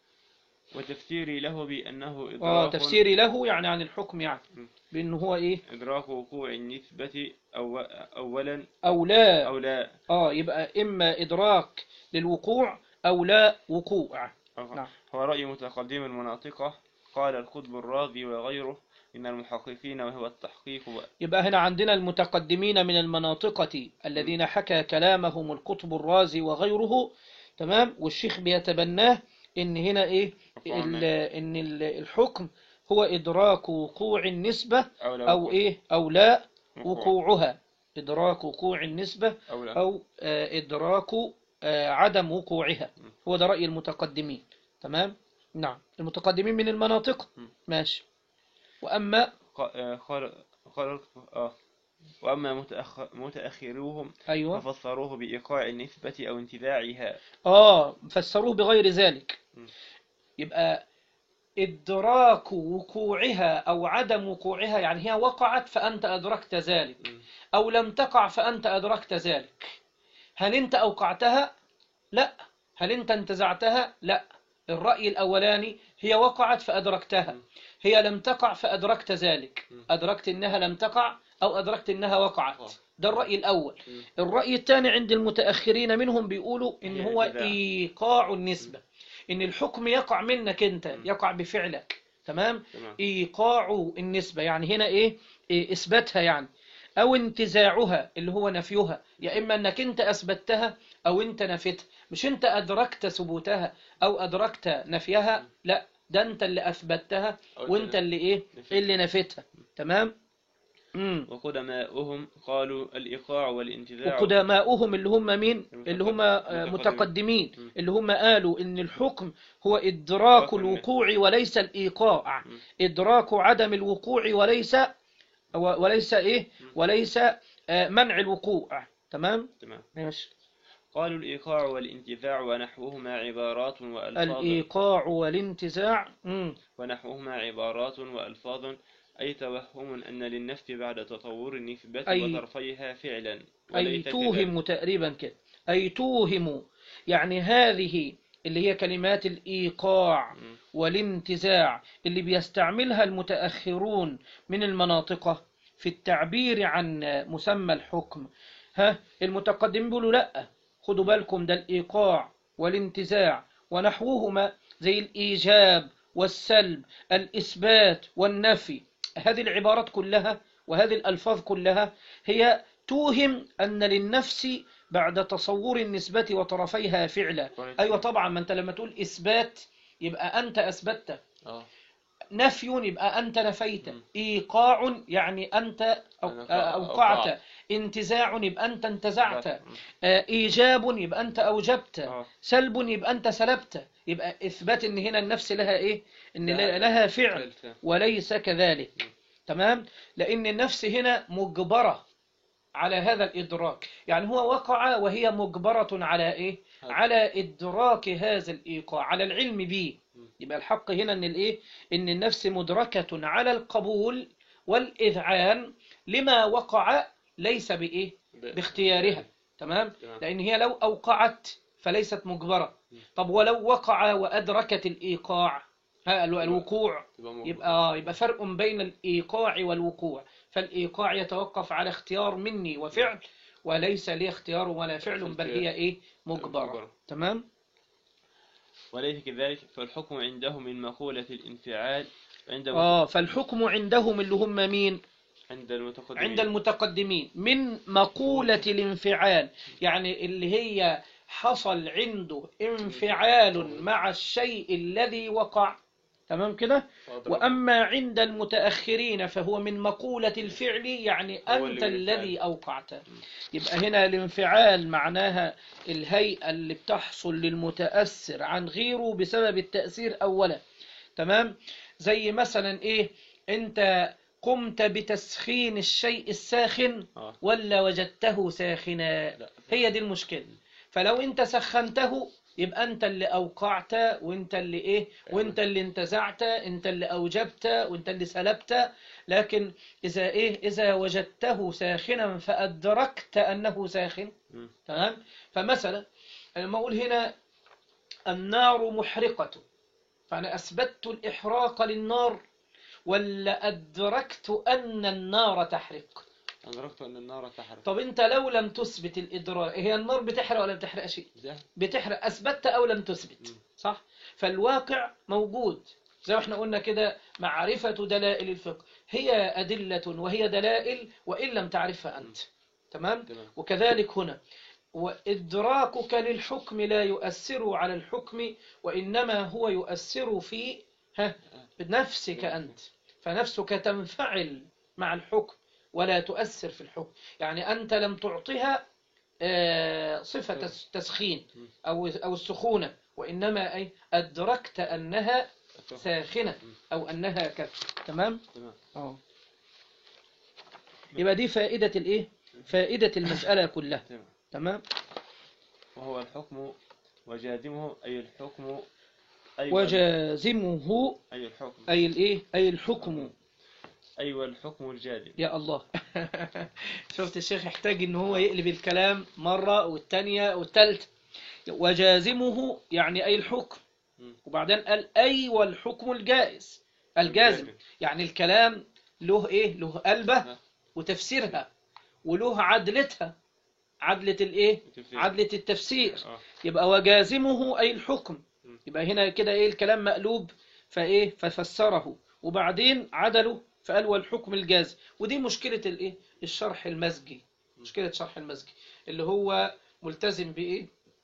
[SPEAKER 2] وتفسيري له بأنه
[SPEAKER 1] اه
[SPEAKER 2] إدراك
[SPEAKER 1] تفسيري له يعني عن الحكم يعني
[SPEAKER 2] مم.
[SPEAKER 1] بأنه هو إيه
[SPEAKER 2] إدراك وقوع النسبة أو أولا
[SPEAKER 1] أو لا
[SPEAKER 2] أو لا
[SPEAKER 1] اه يبقى إما إدراك للوقوع أو لا وقوع
[SPEAKER 2] أو-
[SPEAKER 1] نعم.
[SPEAKER 2] هو رأي متقدم المناطقة قال القطب الرازي وغيره من المحققين وهو التحقيق و-
[SPEAKER 1] يبقى هنا عندنا المتقدمين من المناطقة الذين حكى كلامهم القطب الرازي وغيره تمام والشيخ بيتبناه ان هنا ايه
[SPEAKER 2] وقوع
[SPEAKER 1] ال-
[SPEAKER 2] ما-
[SPEAKER 1] ان ال- الحكم هو ادراك وقوع النسبة
[SPEAKER 2] أو لا
[SPEAKER 1] او
[SPEAKER 2] وقوع-
[SPEAKER 1] ايه او لا
[SPEAKER 2] وقوع
[SPEAKER 1] وقوعها ادراك وقوع النسبة
[SPEAKER 2] أو لا
[SPEAKER 1] او آه، ادراك آه، عدم وقوعها
[SPEAKER 2] م.
[SPEAKER 1] هو ده رأي المتقدمين تمام نعم المتقدمين من المناطق
[SPEAKER 2] م.
[SPEAKER 1] ماشي واما
[SPEAKER 2] ق- آه، قال قال آه وأما متأخ- متأخروهم
[SPEAKER 1] ايوه
[SPEAKER 2] ففسروه بإيقاع النسبة أو انتزاعها
[SPEAKER 1] آه فسروه بغير ذلك
[SPEAKER 2] م.
[SPEAKER 1] يبقى إدراك وقوعها أو عدم وقوعها يعني هي وقعت فأنت أدركت ذلك
[SPEAKER 2] م.
[SPEAKER 1] أو لم تقع فأنت أدركت ذلك هل أنت أوقعتها؟ لا هل أنت انتزعتها؟ لا الرأي الأولاني هي وقعت فأدركتها
[SPEAKER 2] م.
[SPEAKER 1] هي لم تقع فأدركت ذلك
[SPEAKER 2] م.
[SPEAKER 1] أدركت إنها لم تقع أو أدركت إنها
[SPEAKER 2] آه.
[SPEAKER 1] وقعت ده الرأي الأول
[SPEAKER 2] م.
[SPEAKER 1] الرأي الثاني عند المتأخرين منهم بيقولوا إن
[SPEAKER 2] هي
[SPEAKER 1] هو
[SPEAKER 2] النزاع.
[SPEAKER 1] إيقاع النسبة إن الحكم يقع منك أنت
[SPEAKER 2] م.
[SPEAKER 1] يقع بفعلك تمام
[SPEAKER 2] تمام
[SPEAKER 1] إيقاع النسبة يعني هنا إيه, إيه إثباتها يعني أو انتزاعها اللي هو نفيها يا إما أنك أنت أثبتها أو أنت نفيتها مش أنت أدركت ثبوتها أو أدركت نفيها لا ده أنت اللي أثبتها
[SPEAKER 2] أو
[SPEAKER 1] وأنت اللي إيه
[SPEAKER 2] نفيتها.
[SPEAKER 1] اللي نفيتها تمام مم.
[SPEAKER 2] وقدماؤهم قالوا الإيقاع والانتزاع
[SPEAKER 1] وقدماؤهم اللي هم مين اللي هم آه،
[SPEAKER 2] المتقدمين.
[SPEAKER 1] متقدمين
[SPEAKER 2] م.
[SPEAKER 1] اللي هم قالوا ان الحكم هو ادراك
[SPEAKER 2] إدراك
[SPEAKER 1] الوقوع وليس الايقاع
[SPEAKER 2] م.
[SPEAKER 1] ادراك عدم الوقوع وليس وليس ايه وليس آه، منع الوقوع تمام
[SPEAKER 2] تمام
[SPEAKER 1] ماشي
[SPEAKER 2] قالوا الإيقاع والانتزاع ونحوهما عبارات وألفاظ
[SPEAKER 1] الايقاع والانتزاع مم.
[SPEAKER 2] ونحوهما عبارات وألفاظ أي توهم أن للنفس بعد تطور النسبة
[SPEAKER 1] أي-
[SPEAKER 2] وطرفيها فعلا
[SPEAKER 1] أي
[SPEAKER 2] وليس كذلك.
[SPEAKER 1] توهم تقريبا كده أي توهم يعني هذه اللي هي كلمات الإيقاع
[SPEAKER 2] م.
[SPEAKER 1] والانتزاع اللي بيستعملها المتأخرون من المناطق في التعبير عن مسمى الحكم ها المتقدمين بيقولوا لا خدوا بالكم ده الإيقاع والانتزاع ونحوهما زي الإيجاب والسلب الإثبات والنفي هذه العبارات كلها وهذه الألفاظ كلها هي توهم أن للنفس بعد تصور النسبة وطرفيها فعلا
[SPEAKER 2] وليس-
[SPEAKER 1] أيوة طبعا ما أنت لما تقول إثبات يبقى أنت أثبتت
[SPEAKER 2] آه.
[SPEAKER 1] نفي يبقى أنت نفيت
[SPEAKER 2] م.
[SPEAKER 1] إيقاع يعني أنت أو
[SPEAKER 2] أنا فا-
[SPEAKER 1] أوقعت
[SPEAKER 2] أوقعت.
[SPEAKER 1] انتزاع يبقى أنت انتزعت
[SPEAKER 2] م.
[SPEAKER 1] آه، إيجاب يبقى أنت أوجبت
[SPEAKER 2] آه.
[SPEAKER 1] سلب يبقى أنت سلبت يبقى إثبات إن هنا النفس لها إيه إن
[SPEAKER 2] لها-
[SPEAKER 1] لها فعل
[SPEAKER 2] فعل.
[SPEAKER 1] وليس كذلك
[SPEAKER 2] م.
[SPEAKER 1] تمام لأن النفس هنا مجبرة على هذا الإدراك يعني هو وقع وهي مجبرة على إيه
[SPEAKER 2] هذا.
[SPEAKER 1] على إدراك هذا الإيقاع على العلم به
[SPEAKER 2] م.
[SPEAKER 1] يبقى الحق هنا إن الإيه إن النفس مدركة على القبول والإذعان لما وقع ليس بإيه
[SPEAKER 2] ب-
[SPEAKER 1] باختيارها تمام
[SPEAKER 2] تمام.
[SPEAKER 1] لأن هي لو أوقعت فليست مجبرة طب ولو وقع وأدركت الإيقاع ها ال- الوقوع
[SPEAKER 2] يبقى مو-
[SPEAKER 1] يبقى آه، يبقى فرق بين الإيقاع والوقوع فالإيقاع يتوقف على اختيار مني وفعل وليس لي اختيار ولا فعل بل هي إيه مجبرة
[SPEAKER 2] مجبرة.
[SPEAKER 1] تمام
[SPEAKER 2] وليس كذلك فالحكم عندهم من مقولة الانفعال عند
[SPEAKER 1] آه فالحكم عندهم اللي هم مين
[SPEAKER 2] عند المتقدمين
[SPEAKER 1] عند المتقدمين من مقولة الانفعال يعني اللي هي حصل عنده انفعال مع الشيء الذي وقع تمام كده
[SPEAKER 2] واضح.
[SPEAKER 1] وأما عند المتأخرين فهو من مقولة الفعل يعني
[SPEAKER 2] هو
[SPEAKER 1] أنت
[SPEAKER 2] اللي
[SPEAKER 1] الذي
[SPEAKER 2] بالفعل.
[SPEAKER 1] أوقعته يبقى هنا الانفعال معناها الهيئة اللي بتحصل للمتأثر عن غيره بسبب التأثير أولا تمام زي مثلا إيه أنت قمت بتسخين الشيء الساخن
[SPEAKER 2] آه.
[SPEAKER 1] ولا وجدته ساخنا
[SPEAKER 2] لا.
[SPEAKER 1] هي دي المشكلة فلو انت سخنته يبقى انت اللي اوقعت وانت اللي ايه وانت اللي انتزعت انت اللي اوجبت وانت اللي سلبت لكن اذا ايه اذا وجدته ساخنا فادركت انه ساخن
[SPEAKER 2] مم.
[SPEAKER 1] تمام فمثلا لما اقول هنا النار محرقة فانا اثبتت الاحراق للنار ولا ادركت ان النار تحرق
[SPEAKER 2] أدركت أن النار تحرق
[SPEAKER 1] طب انت لو لم تثبت الادراك هي النار بتحرق ولا بتحرق شيء
[SPEAKER 2] زين.
[SPEAKER 1] بتحرق اثبتت او لم تثبت
[SPEAKER 2] مم.
[SPEAKER 1] صح فالواقع موجود زي ما احنا قلنا كده معرفة دلائل الفقه هي أدلة وهي دلائل وإن لم تعرفها أنت تمام
[SPEAKER 2] تمام
[SPEAKER 1] وكذلك هنا وإدراكك للحكم لا يؤثر على الحكم وإنما هو يؤثر في ها بنفسك أنت فنفسك تنفعل مع الحكم ولا تؤثر في الحكم يعني أنت لم تعطها آه، صفة تس- تسخين أو أو السخونة وإنما أي أدركت أنها ساخنة أو أنها كذا تمام؟
[SPEAKER 2] تمام
[SPEAKER 1] اه يبقى دي فائدة الإيه؟ فائدة المسألة كلها
[SPEAKER 2] تمام
[SPEAKER 1] تمام؟
[SPEAKER 2] وهو الحكم وجازمه أي الحكم أي
[SPEAKER 1] وجازمه
[SPEAKER 2] أي الحكم
[SPEAKER 1] أي الإيه؟ أي الحكم
[SPEAKER 2] أي والحكم الجازم
[SPEAKER 1] يا الله شفت الشيخ يحتاج ان هو يقلب الكلام مرة والتانية والتالتة وجازمه يعني أي الحكم
[SPEAKER 2] مم.
[SPEAKER 1] وبعدين قال أي والحكم الجائز الجازم
[SPEAKER 2] الجازم.
[SPEAKER 1] يعني الكلام له إيه له قلبه
[SPEAKER 2] ها.
[SPEAKER 1] وتفسيرها وله عدلتها عدلة الإيه
[SPEAKER 2] التفسير.
[SPEAKER 1] عدلة التفسير
[SPEAKER 2] آه.
[SPEAKER 1] يبقى وجازمه أي الحكم
[SPEAKER 2] مم.
[SPEAKER 1] يبقى هنا كده إيه الكلام مقلوب فإيه ففسره وبعدين عدله فقال والحكم الجازم ودي مشكلة الإيه الشرح المزجي مشكلة شرح المزجي اللي هو ملتزم بإيه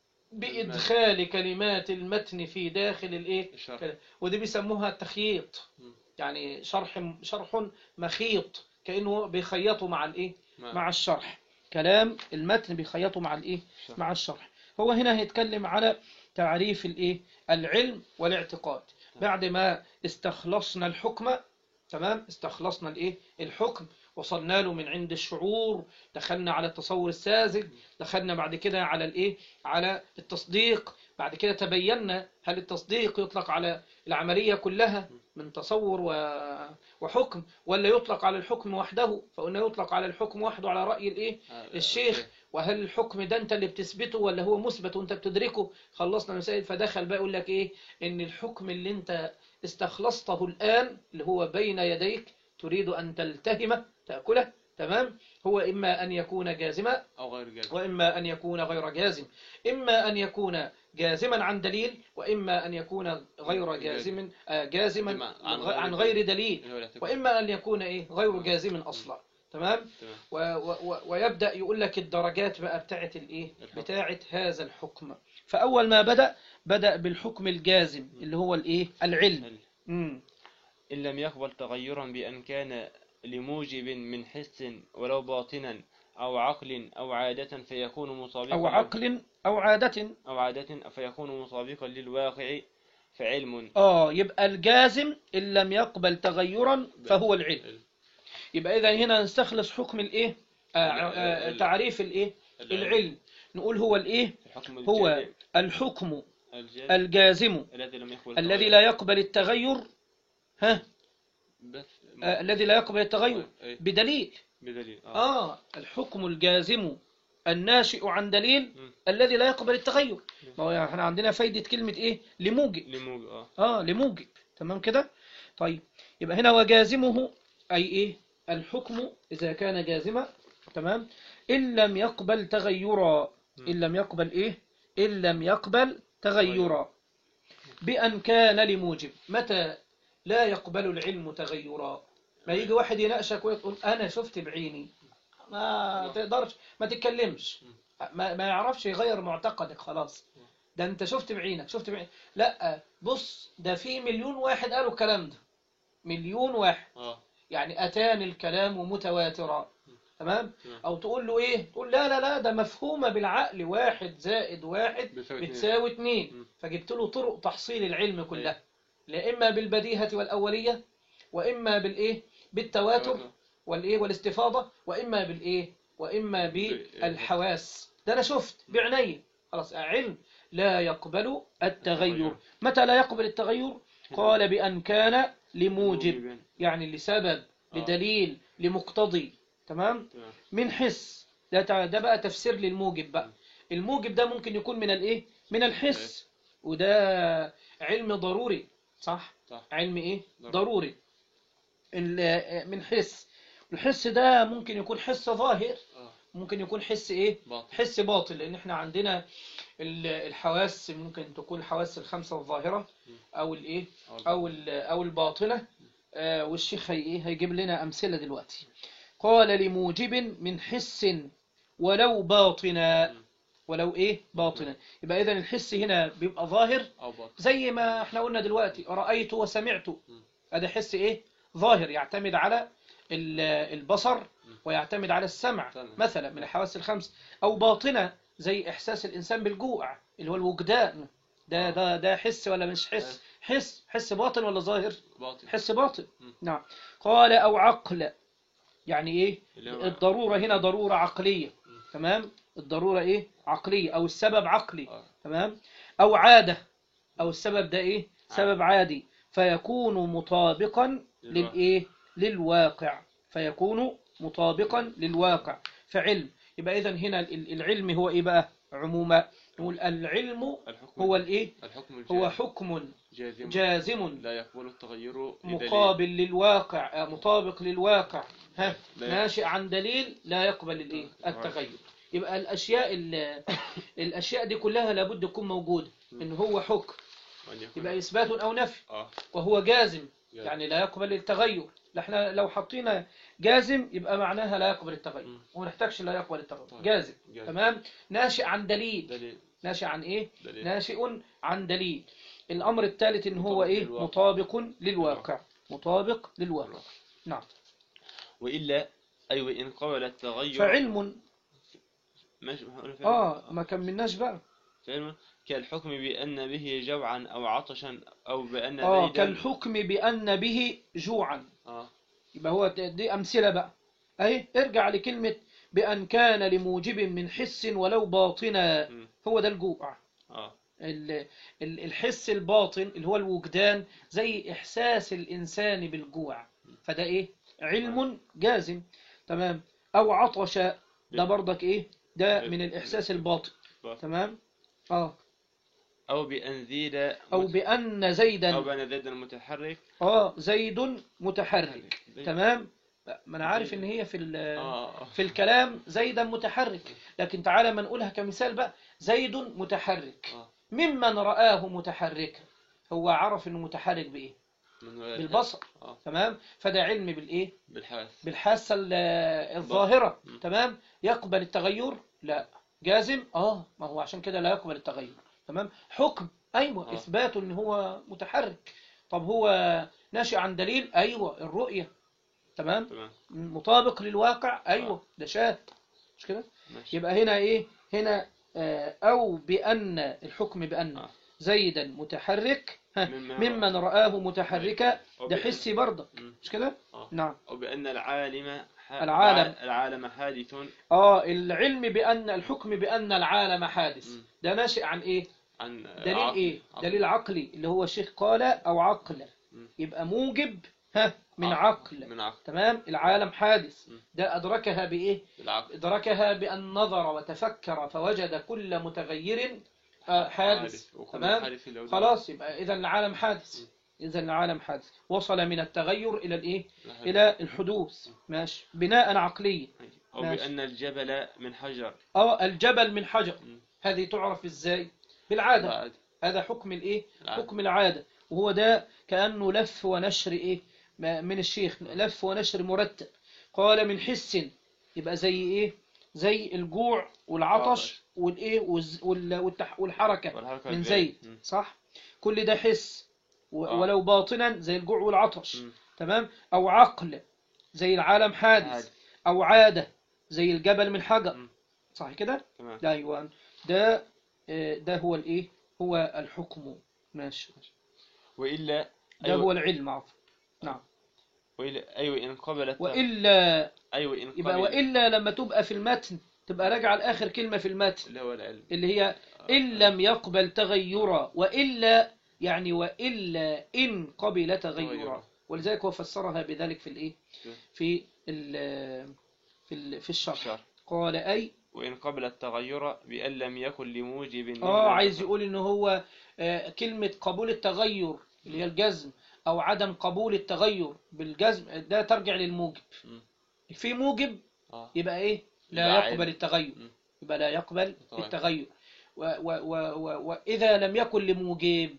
[SPEAKER 1] بإدخال كلمات المتن في داخل الإيه
[SPEAKER 2] الشرح.
[SPEAKER 1] كده. ودي بيسموها التخييط
[SPEAKER 2] مم.
[SPEAKER 1] يعني شرح شرح مخيط كأنه بيخيطه مع الإيه
[SPEAKER 2] نعم.
[SPEAKER 1] مع الشرح كلام المتن بيخيطه مع الإيه
[SPEAKER 2] الشرح.
[SPEAKER 1] مع الشرح هو هنا هيتكلم على تعريف الإيه العلم والاعتقاد بعد ما استخلصنا الحكم تمام استخلصنا الإيه الحكم وصلنا له من عند الشعور دخلنا على التصور الساذج دخلنا بعد كده على الإيه على التصديق بعد كده تبينا هل التصديق يطلق على العملية كلها من تصور و- وحكم ولا يطلق على الحكم وحده فقلنا يطلق على الحكم وحده على رأي الإيه
[SPEAKER 2] آه،
[SPEAKER 1] الشيخ
[SPEAKER 2] أوكي.
[SPEAKER 1] وهل الحكم ده انت اللي بتثبته ولا هو مثبت وانت بتدركه خلصنا المسائل فدخل بقى يقول لك ايه ان الحكم اللي انت استخلصته الان اللي هو بين يديك تريد ان تلتهمه تاكله تمام هو اما ان يكون جازما
[SPEAKER 2] أو غير جازم
[SPEAKER 1] واما ان يكون غير جازم اما ان يكون جازما عن دليل واما ان يكون غير جازم آه، جازما
[SPEAKER 2] عن
[SPEAKER 1] عن
[SPEAKER 2] غير
[SPEAKER 1] غير دليل
[SPEAKER 2] اللي هو الاعتقاد.
[SPEAKER 1] واما ان يكون ايه غير جازم اصلا تمام
[SPEAKER 2] تمام
[SPEAKER 1] و و و ويبدأ يقول لك الدرجات بقى بتاعت الايه
[SPEAKER 2] الحكم.
[SPEAKER 1] بتاعت هذا الحكم فأول ما بدأ بدأ بالحكم الجازم اللي هو الايه العلم
[SPEAKER 2] هل-
[SPEAKER 1] مم.
[SPEAKER 2] إن لم يقبل تغيرا بأن كان لموجب من حس ولو باطنا أو عقل أو عادة فيكون مطابقا
[SPEAKER 1] أو عقل أو عادة
[SPEAKER 2] أو عادة فيكون مطابقا للواقع فعلم
[SPEAKER 1] آه يبقى الجازم إن لم يقبل تغيرا فهو العلم يبقى إذا هنا نستخلص حكم الإيه آه آه
[SPEAKER 2] ال-
[SPEAKER 1] تعريف الإيه
[SPEAKER 2] العلم.
[SPEAKER 1] العلم نقول هو الإيه
[SPEAKER 2] الحكم
[SPEAKER 1] هو
[SPEAKER 2] الجازم
[SPEAKER 1] الحكم
[SPEAKER 2] الجازم
[SPEAKER 1] الجازم
[SPEAKER 2] الذي لم يقبل
[SPEAKER 1] الذي
[SPEAKER 2] تغيرا.
[SPEAKER 1] لا يقبل التغير ها
[SPEAKER 2] بس
[SPEAKER 1] آه الذي لا يقبل التغير
[SPEAKER 2] إيه،
[SPEAKER 1] بدليل
[SPEAKER 2] بدليل آه.
[SPEAKER 1] آه الحكم الجازم الناشئ عن دليل
[SPEAKER 2] مم.
[SPEAKER 1] الذي لا يقبل التغير ما هو احنا عندنا فايدة كلمة ايه لموجب
[SPEAKER 2] لموج آه
[SPEAKER 1] اه لموجب تمام كده طيب يبقى هنا وجازمه أي إيه الحكم إذا كان جازما تمام إن لم يقبل تغيرا إن لم يقبل إيه إن لم يقبل تغيرا بأن كان لموجب متى لا يقبل العلم تغيرا ما يجي واحد يناقشك ويقول أنا شفت بعيني ما تقدرش ما تتكلمش ما, ما يعرفش يغير معتقدك خلاص ده انت شفت بعينك شفت بعينك لا بص ده في مليون واحد قالوا الكلام ده مليون واحد
[SPEAKER 2] آه
[SPEAKER 1] يعني أتاني الكلام متواترا تمام
[SPEAKER 2] تمام.
[SPEAKER 1] أو تقول له إيه تقول لا لا لا ده مفهومة بالعقل واحد زائد واحد
[SPEAKER 2] بيساوي اتنين.
[SPEAKER 1] بتساوي اتنين
[SPEAKER 2] مم.
[SPEAKER 1] فجبت له طرق تحصيل العلم كلها لا إما بالبديهة والأولية وإما بالإيه بالتواتر
[SPEAKER 2] تواتر.
[SPEAKER 1] والإيه والاستفاضة وإما بالإيه وإما بالحواس ده أنا شفت بعيني خلاص علم لا يقبل التغير
[SPEAKER 2] التغير.
[SPEAKER 1] متى لا يقبل التغير قال بأن كان لموجب
[SPEAKER 2] موجب.
[SPEAKER 1] يعني لسبب
[SPEAKER 2] آه.
[SPEAKER 1] لدليل لمقتضي تمام
[SPEAKER 2] تمام
[SPEAKER 1] من حس ده تع- ده بقى تفسير للموجب بقى الموجب ده ممكن يكون من الايه من الحس وده علم ضروري صح
[SPEAKER 2] صح
[SPEAKER 1] علم ايه
[SPEAKER 2] ضروري.
[SPEAKER 1] ضروري ال- من حس الحس ده ممكن يكون حس ظاهر
[SPEAKER 2] آه
[SPEAKER 1] ممكن يكون حس ايه
[SPEAKER 2] باطل
[SPEAKER 1] حس باطل لان احنا عندنا ال- الحواس ممكن تكون الحواس الخمسة الظاهرة أو الإيه
[SPEAKER 2] أو
[SPEAKER 1] أو ال- أو الباطنة آه، والشيخ هي إيه هيجيب لنا أمثلة دلوقتي قال لموجب من حس ولو باطنا ولو إيه باطنا يبقى إذا الحس هنا بيبقى ظاهر
[SPEAKER 2] أو باطن
[SPEAKER 1] زي ما احنا قلنا دلوقتي رأيت وسمعت هذا حس ايه ظاهر يعتمد على ال- البصر ويعتمد على السمع
[SPEAKER 2] تمام.
[SPEAKER 1] مثلا من الحواس الخمس او باطنة زي احساس الانسان بالجوع اللي هو الوجدان ده ده ده حس ولا مش حس حس حس باطن ولا ظاهر
[SPEAKER 2] باطن
[SPEAKER 1] حس باطن
[SPEAKER 2] مم.
[SPEAKER 1] نعم قال او عقل يعني ايه
[SPEAKER 2] اللي هو-
[SPEAKER 1] الضرورة هنا ضرورة عقلية تمام الضرورة ايه عقلية او السبب عقلي
[SPEAKER 2] آه.
[SPEAKER 1] تمام أو عادة أو السبب ده إيه سبب عادي فيكون مطابقا
[SPEAKER 2] للواقع.
[SPEAKER 1] للإيه للواقع فيكون مطابقا للواقع فعلم يبقى إذن هنا ال- العلم هو إيه بقى عموما نقول العلم
[SPEAKER 2] الحكم
[SPEAKER 1] هو الإيه
[SPEAKER 2] الحكم
[SPEAKER 1] هو
[SPEAKER 2] الجازم
[SPEAKER 1] حكم
[SPEAKER 2] جازم
[SPEAKER 1] جازم
[SPEAKER 2] لا يقبل التغير بدليل.
[SPEAKER 1] مقابل للواقع آه، مطابق للواقع ها
[SPEAKER 2] لا-
[SPEAKER 1] ناشئ عن دليل لا يقبل الايه
[SPEAKER 2] آه.
[SPEAKER 1] التغير يبقى الاشياء ال- الاشياء دي كلها لابد تكون موجوده ان هو حكم
[SPEAKER 2] وأن يكون
[SPEAKER 1] يبقى اثبات او نفي
[SPEAKER 2] آه
[SPEAKER 1] وهو جازم
[SPEAKER 2] جازم.
[SPEAKER 1] يعني لا يقبل التغير لا احنا لو حطينا جازم يبقى معناها لا يقبل التغير
[SPEAKER 2] مم.
[SPEAKER 1] وما نحتاجش لا يقبل التغير
[SPEAKER 2] طيب.
[SPEAKER 1] جازم
[SPEAKER 2] جازم.
[SPEAKER 1] تمام ناشئ عن دليل
[SPEAKER 2] دليل
[SPEAKER 1] ناشئ عن ايه
[SPEAKER 2] دليل
[SPEAKER 1] ناشئ عن دليل الامر الثالث ان هو
[SPEAKER 2] مطابق
[SPEAKER 1] ايه
[SPEAKER 2] للواقع.
[SPEAKER 1] مطابق للواقع مطابق للواقع
[SPEAKER 2] الواقع.
[SPEAKER 1] نعم
[SPEAKER 2] وإلا أي وإن قبل التغير
[SPEAKER 1] فعلم
[SPEAKER 2] ماشي هقول فعل.
[SPEAKER 1] اه ما كملناش بقى
[SPEAKER 2] فعلم كالحكم بأن به جوعا أو عطشا أو بأن
[SPEAKER 1] اه
[SPEAKER 2] زيدا
[SPEAKER 1] كالحكم بأن به جوعا
[SPEAKER 2] آه
[SPEAKER 1] يبقى هو د- دي أمثلة بقى أهي ارجع لكلمة بأن كان لموجب من حس ولو باطنا
[SPEAKER 2] مم.
[SPEAKER 1] هو ده الجوع
[SPEAKER 2] آه
[SPEAKER 1] ال- ال- الحس الباطن اللي هو الوجدان زي إحساس الإنسان بالجوع فده إيه علم جازم تمام أو عطش ده برضك إيه ده من الإحساس الباطن
[SPEAKER 2] باطن.
[SPEAKER 1] تمام اه
[SPEAKER 2] أو بأن زيد
[SPEAKER 1] أو
[SPEAKER 2] مت-
[SPEAKER 1] بأن
[SPEAKER 2] أو
[SPEAKER 1] زيدا
[SPEAKER 2] بأن زيدا متحرك
[SPEAKER 1] اه زيد متحرك
[SPEAKER 2] زيد.
[SPEAKER 1] تمام ما انا عارف ان هي في ال-
[SPEAKER 2] آه
[SPEAKER 1] في الكلام زيدا متحرك لكن تعالى ما نقولها كمثال بقى زيد متحرك
[SPEAKER 2] آه.
[SPEAKER 1] ممن رآه متحركا هو عرف انه متحرك بايه
[SPEAKER 2] من
[SPEAKER 1] بالبصر
[SPEAKER 2] آه
[SPEAKER 1] تمام فده علم بالايه
[SPEAKER 2] بالحواس
[SPEAKER 1] بالحاسه ال- الظاهره
[SPEAKER 2] م.
[SPEAKER 1] تمام يقبل التغير لا جازم اه ما هو عشان كده لا يقبل التغير تمام حكم ايوه
[SPEAKER 2] آه.
[SPEAKER 1] اثبات ان هو متحرك طب هو ناشئ عن دليل ايوه الرؤيه تمام
[SPEAKER 2] تمام
[SPEAKER 1] مطابق للواقع ايوه
[SPEAKER 2] آه.
[SPEAKER 1] ده شاهد مش كده
[SPEAKER 2] ماشي
[SPEAKER 1] يبقى هنا ايه هنا آه، او بان الحكم بان
[SPEAKER 2] آه.
[SPEAKER 1] زيدا متحرك ها،
[SPEAKER 2] مما-
[SPEAKER 1] ممن رآه متحركا
[SPEAKER 2] أو
[SPEAKER 1] ده
[SPEAKER 2] بأن-
[SPEAKER 1] حسي برضه
[SPEAKER 2] مم.
[SPEAKER 1] مش كده
[SPEAKER 2] آه.
[SPEAKER 1] نعم
[SPEAKER 2] أو بأن العالم ح-
[SPEAKER 1] العالم.
[SPEAKER 2] العالم حادث
[SPEAKER 1] اه العلم بان الحكم بان العالم حادث
[SPEAKER 2] مم.
[SPEAKER 1] ده ناشئ عن ايه
[SPEAKER 2] عن
[SPEAKER 1] دليل
[SPEAKER 2] عقل-
[SPEAKER 1] ايه
[SPEAKER 2] عقل.
[SPEAKER 1] دليل عقلي اللي هو الشيخ قال او عقل
[SPEAKER 2] مم.
[SPEAKER 1] يبقى موجب ها من
[SPEAKER 2] عقل.
[SPEAKER 1] عقل
[SPEAKER 2] من عقل
[SPEAKER 1] تمام العالم حادث
[SPEAKER 2] مم.
[SPEAKER 1] ده أدركها بإيه
[SPEAKER 2] بالعقل
[SPEAKER 1] أدركها بأن نظر وتفكر فوجد كل متغير آه، حادث
[SPEAKER 2] وكل
[SPEAKER 1] تمام
[SPEAKER 2] حادث له
[SPEAKER 1] خلاص يبقى إذا العالم حادث إذا العالم حادث وصل من التغير إلى الإيه
[SPEAKER 2] له.
[SPEAKER 1] إلى الحدوث ماشي بناء عقليا
[SPEAKER 2] أو
[SPEAKER 1] ماشي.
[SPEAKER 2] بأن الجبل من حجر
[SPEAKER 1] اه الجبل من حجر
[SPEAKER 2] مم.
[SPEAKER 1] هذه تعرف ازاي بالعادة
[SPEAKER 2] بعد
[SPEAKER 1] هذا حكم الايه
[SPEAKER 2] العادة.
[SPEAKER 1] حكم العادة وهو ده كأنه لف ونشر ايه ما- من الشيخ لف ونشر مرتب قال من حس يبقى زي ايه زي الجوع والعطش
[SPEAKER 2] عطش.
[SPEAKER 1] والايه والز- وال- والتح- والحركة
[SPEAKER 2] والحركة
[SPEAKER 1] من
[SPEAKER 2] الزايد.
[SPEAKER 1] زيد
[SPEAKER 2] مم.
[SPEAKER 1] صح كل ده حس و-
[SPEAKER 2] آه.
[SPEAKER 1] ولو باطنا زي الجوع والعطش
[SPEAKER 2] مم.
[SPEAKER 1] تمام او عقل زي العالم حادث
[SPEAKER 2] عادي.
[SPEAKER 1] او عادة زي الجبل من حجر
[SPEAKER 2] مم.
[SPEAKER 1] صح كده
[SPEAKER 2] تمام
[SPEAKER 1] لا ايوه ده آه، ده هو الايه هو الحكم ماشي
[SPEAKER 2] وإلا
[SPEAKER 1] ده
[SPEAKER 2] أيوة
[SPEAKER 1] هو العلم عفوا نعم
[SPEAKER 2] وإلا أيوة إن قبلت
[SPEAKER 1] والا
[SPEAKER 2] أيوة إن
[SPEAKER 1] يبقى
[SPEAKER 2] قبل
[SPEAKER 1] والا لما تبقى في المتن تبقى راجعه لاخر كلمه في المتن
[SPEAKER 2] اللي هو العلم
[SPEAKER 1] اللي هي ان لم يقبل تغيرا والا يعني والا ان قبل تغيرا
[SPEAKER 2] تغيرا.
[SPEAKER 1] ولذلك هو فسرها بذلك في الايه في ال في ال في الشرح
[SPEAKER 2] الشرح.
[SPEAKER 1] قال اي
[SPEAKER 2] وإن قبل التغير بأن لم يكن لموجب
[SPEAKER 1] اه عايز يقول ان هو آه، كلمة قبول التغير اللي هي الجزم او عدم قبول التغير بالجزم ده ترجع للموجب
[SPEAKER 2] مم.
[SPEAKER 1] في موجب
[SPEAKER 2] آه.
[SPEAKER 1] يبقى ايه لا
[SPEAKER 2] يبقى
[SPEAKER 1] يقبل
[SPEAKER 2] عادي.
[SPEAKER 1] التغير
[SPEAKER 2] مم.
[SPEAKER 1] يبقى لا يقبل
[SPEAKER 2] طيب.
[SPEAKER 1] التغير و و و و وإذا لم يكن لموجب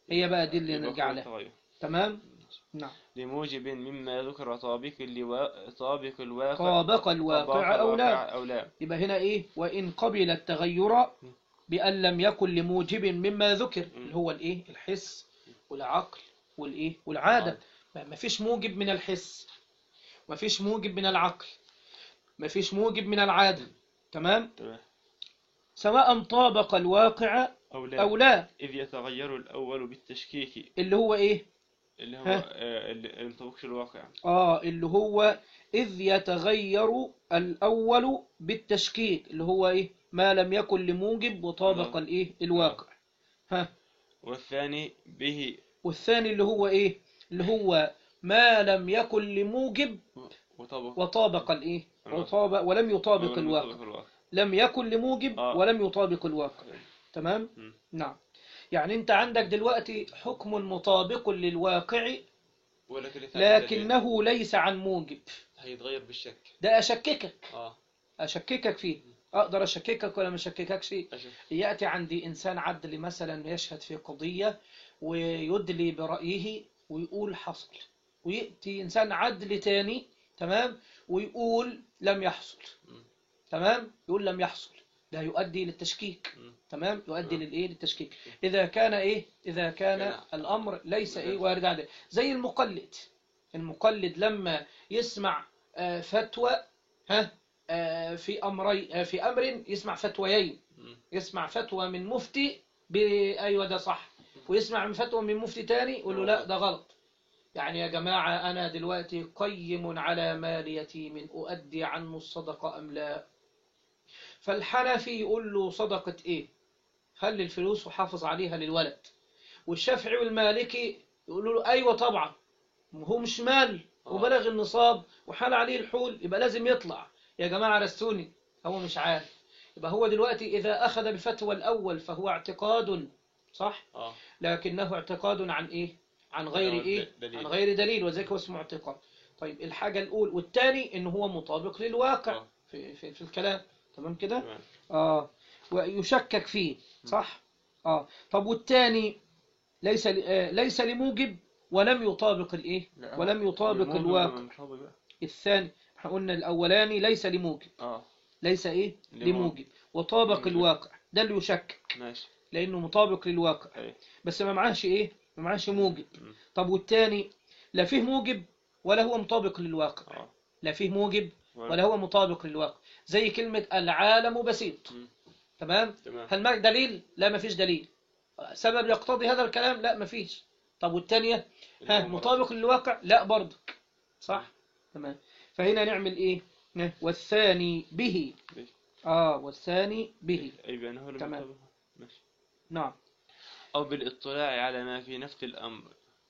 [SPEAKER 1] هي بقى دي اللي
[SPEAKER 2] يبقى
[SPEAKER 1] نرجع
[SPEAKER 2] هو
[SPEAKER 1] لها
[SPEAKER 2] التغير.
[SPEAKER 1] تمام نعم
[SPEAKER 2] لموجب مما ذكر طابق اللواء طابق الواقع
[SPEAKER 1] طابق الواقع أو لا
[SPEAKER 2] الواقع أو لا
[SPEAKER 1] يبقى هنا إيه وإن قبل التغير بأن لم يكن لموجب مما ذكر اللي هو الإيه الحس والعقل والإيه والعادة ما ما فيش موجب من الحس ما فيش موجب من العقل ما فيش موجب من العادة تمام
[SPEAKER 2] تمام.
[SPEAKER 1] سواء طابق الواقع
[SPEAKER 2] أو لا
[SPEAKER 1] أو لا
[SPEAKER 2] إذ يتغير الأول بالتشكيك
[SPEAKER 1] اللي هو إيه
[SPEAKER 2] اللي هو
[SPEAKER 1] ها.
[SPEAKER 2] آه، اللي اللي مطابقش الواقع
[SPEAKER 1] آه اللي هو إذ يتغير الأول بالتشكيك اللي هو إيه ما لم يكن لموجب وطابق
[SPEAKER 2] آه.
[SPEAKER 1] الإيه الواقع ها
[SPEAKER 2] والثاني به
[SPEAKER 1] والثاني اللي هو إيه اللي هو ما لم يكن لموجب
[SPEAKER 2] وطابق
[SPEAKER 1] وطابق الإيه
[SPEAKER 2] الواقع.
[SPEAKER 1] وطابق ولم يطابق
[SPEAKER 2] ولم
[SPEAKER 1] الواقع
[SPEAKER 2] يطابق الواقع
[SPEAKER 1] لم يكن لموجب
[SPEAKER 2] آه.
[SPEAKER 1] ولم يطابق الواقع تمام
[SPEAKER 2] مم.
[SPEAKER 1] نعم يعني أنت عندك دلوقتي حكم مطابق للواقع
[SPEAKER 3] ولكن الثاني
[SPEAKER 1] لكنه ليس عن موجب
[SPEAKER 3] هيتغير بالشك
[SPEAKER 1] ده أشككك
[SPEAKER 3] اه
[SPEAKER 1] أشككك فيه أقدر أشككك ولا ما أشكككش
[SPEAKER 3] أشوف
[SPEAKER 1] يأتي عندي إنسان عدل مثلا يشهد في قضية ويدلي برأيه ويقول حصل ويأتي إنسان عدل تاني تمام ويقول لم يحصل
[SPEAKER 3] مم.
[SPEAKER 1] تمام يقول لم يحصل ده يؤدي للتشكيك
[SPEAKER 3] مم.
[SPEAKER 1] تمام يؤدي
[SPEAKER 3] نعم.
[SPEAKER 1] للايه للتشكيك اذا كان ايه اذا كان
[SPEAKER 3] كان-
[SPEAKER 1] الامر ليس ايه
[SPEAKER 3] نعم.
[SPEAKER 1] وارد عليه زي المقلد المقلد لما يسمع آه، فتوى ها آه، في امري آه، في امر يسمع فتويين
[SPEAKER 3] مم.
[SPEAKER 1] يسمع فتوى من مفتي ب- ايوه ده صح ويسمع من فتوى من مفتي تاني يقول له لا ده غلط يعني يا جماعة أنا دلوقتي قيم على مال يتيم أؤدي عنه الصدقة أم لا فالحنفي يقول له صدقة إيه خلي الفلوس وحافظ عليها للولد والشافعي والمالكي يقولوا له أيوة طبعا هو مش مال
[SPEAKER 3] آه.
[SPEAKER 1] وبلغ النصاب وحال عليه الحول يبقى لازم يطلع يا جماعة رسوني هو مش عارف يبقى هو دلوقتي إذا أخذ بالفتوى الأول فهو اعتقاد صح
[SPEAKER 3] اه
[SPEAKER 1] لكنه اعتقاد عن إيه عن غير
[SPEAKER 3] عن
[SPEAKER 1] إيه
[SPEAKER 3] دليل.
[SPEAKER 1] عن غير دليل وذلك هو اسمه اعتقاد طيب الحاجة الأولى والثاني إن هو مطابق للواقع
[SPEAKER 3] آه.
[SPEAKER 1] في, في, في الكلام تمام كده
[SPEAKER 3] تمام
[SPEAKER 1] آه ويشكك فيه صح آه طب والثاني ليس ل- آه ليس لموجب ولم يطابق الإيه
[SPEAKER 2] لا،
[SPEAKER 1] ولم يطابق
[SPEAKER 2] الموجب
[SPEAKER 1] الواقع
[SPEAKER 2] مش طابق بقى.
[SPEAKER 1] الثاني احنا قلنا الأولاني ليس لموجب
[SPEAKER 2] اه
[SPEAKER 1] ليس إيه
[SPEAKER 2] لموجب.
[SPEAKER 1] لموجب وطابق
[SPEAKER 2] لموجب.
[SPEAKER 1] الواقع ده اللي يشكك
[SPEAKER 2] ماشي
[SPEAKER 1] لأنه مطابق للواقع
[SPEAKER 2] أي.
[SPEAKER 1] بس ما معاش إيه ما معاش موجب
[SPEAKER 2] مم.
[SPEAKER 1] طب والثاني لا فيه موجب ولا هو مطابق للواقع
[SPEAKER 2] اه
[SPEAKER 1] لا فيه موجب
[SPEAKER 2] ولا-
[SPEAKER 1] ولا هو مطابق للواقع زي كلمة العالم بسيط
[SPEAKER 3] مم.
[SPEAKER 1] تمام
[SPEAKER 3] تمام
[SPEAKER 1] هل ما دليل لا ما فيش دليل سبب يقتضي هذا الكلام لا ما فيش طب والثانية ها
[SPEAKER 3] الأمر.
[SPEAKER 1] مطابق للواقع لا برضك صح تمام فهنا نعمل ايه نه، والثاني به
[SPEAKER 2] به.
[SPEAKER 1] اه والثاني به
[SPEAKER 2] أي بأنه لم
[SPEAKER 1] تمام.
[SPEAKER 2] يطابق. ماشي
[SPEAKER 1] نعم
[SPEAKER 2] أو بالاطلاع على ما في نفس الأمر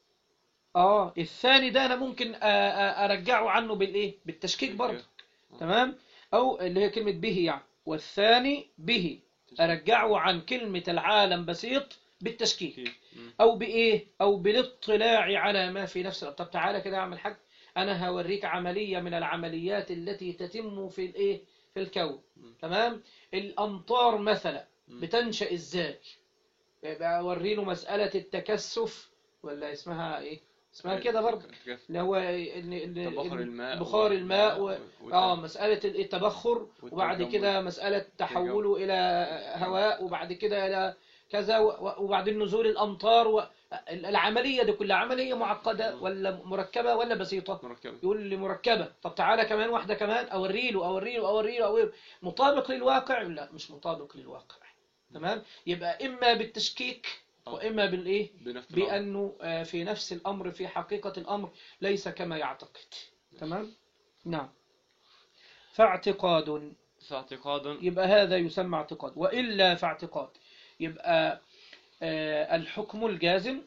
[SPEAKER 1] اه الثاني ده انا ممكن آ- آ- ارجعه عنه بالايه بالتشكيك برضه تمام او اللي هي كلمة به يعني والثاني به ارجعه عن كلمة العالم بسيط بالتشكيك
[SPEAKER 2] كيف مم.
[SPEAKER 1] او بايه او بالاطلاع على ما في نفس الأمر. طب تعالى كده اعمل حاجه انا هوريك عمليه من العمليات التي تتم في الايه في الكون
[SPEAKER 3] مم.
[SPEAKER 1] تمام الامطار مثلا
[SPEAKER 3] مم.
[SPEAKER 1] بتنشا ازاي يبقى اوري له مساله التكثف ولا اسمها ايه اسمها كده برضه
[SPEAKER 3] كيف؟
[SPEAKER 1] اللي هو ال- ال-
[SPEAKER 3] تبخر
[SPEAKER 1] ال-
[SPEAKER 3] الماء
[SPEAKER 1] بخار الماء و...
[SPEAKER 3] والت-
[SPEAKER 1] اه مسألة التبخر وبعد
[SPEAKER 3] والتجمد.
[SPEAKER 1] كده مسألة تحوله إلى هواء وبعد كده إلى كذا و- وبعدين نزول الأمطار و... العملية دي كلها عملية معقدة ولا مركبة ولا بسيطة
[SPEAKER 3] مركبة
[SPEAKER 1] يقول لي مركبة طب تعالى كمان واحدة كمان أوري له أوري له أوري له أوري له مطابق للواقع لا مش مطابق للواقع تمام يبقى إما بالتشكيك
[SPEAKER 3] آه.
[SPEAKER 1] وإما بالإيه
[SPEAKER 3] بنفس الأمر.
[SPEAKER 1] بأنه آه، في نفس الأمر في حقيقة الأمر ليس كما يعتقد تمام نعم فاعتقاد
[SPEAKER 2] فاعتقاد
[SPEAKER 1] يبقى هذا يسمى اعتقاد وإلا فاعتقاد يبقى آه، الحكم الجازم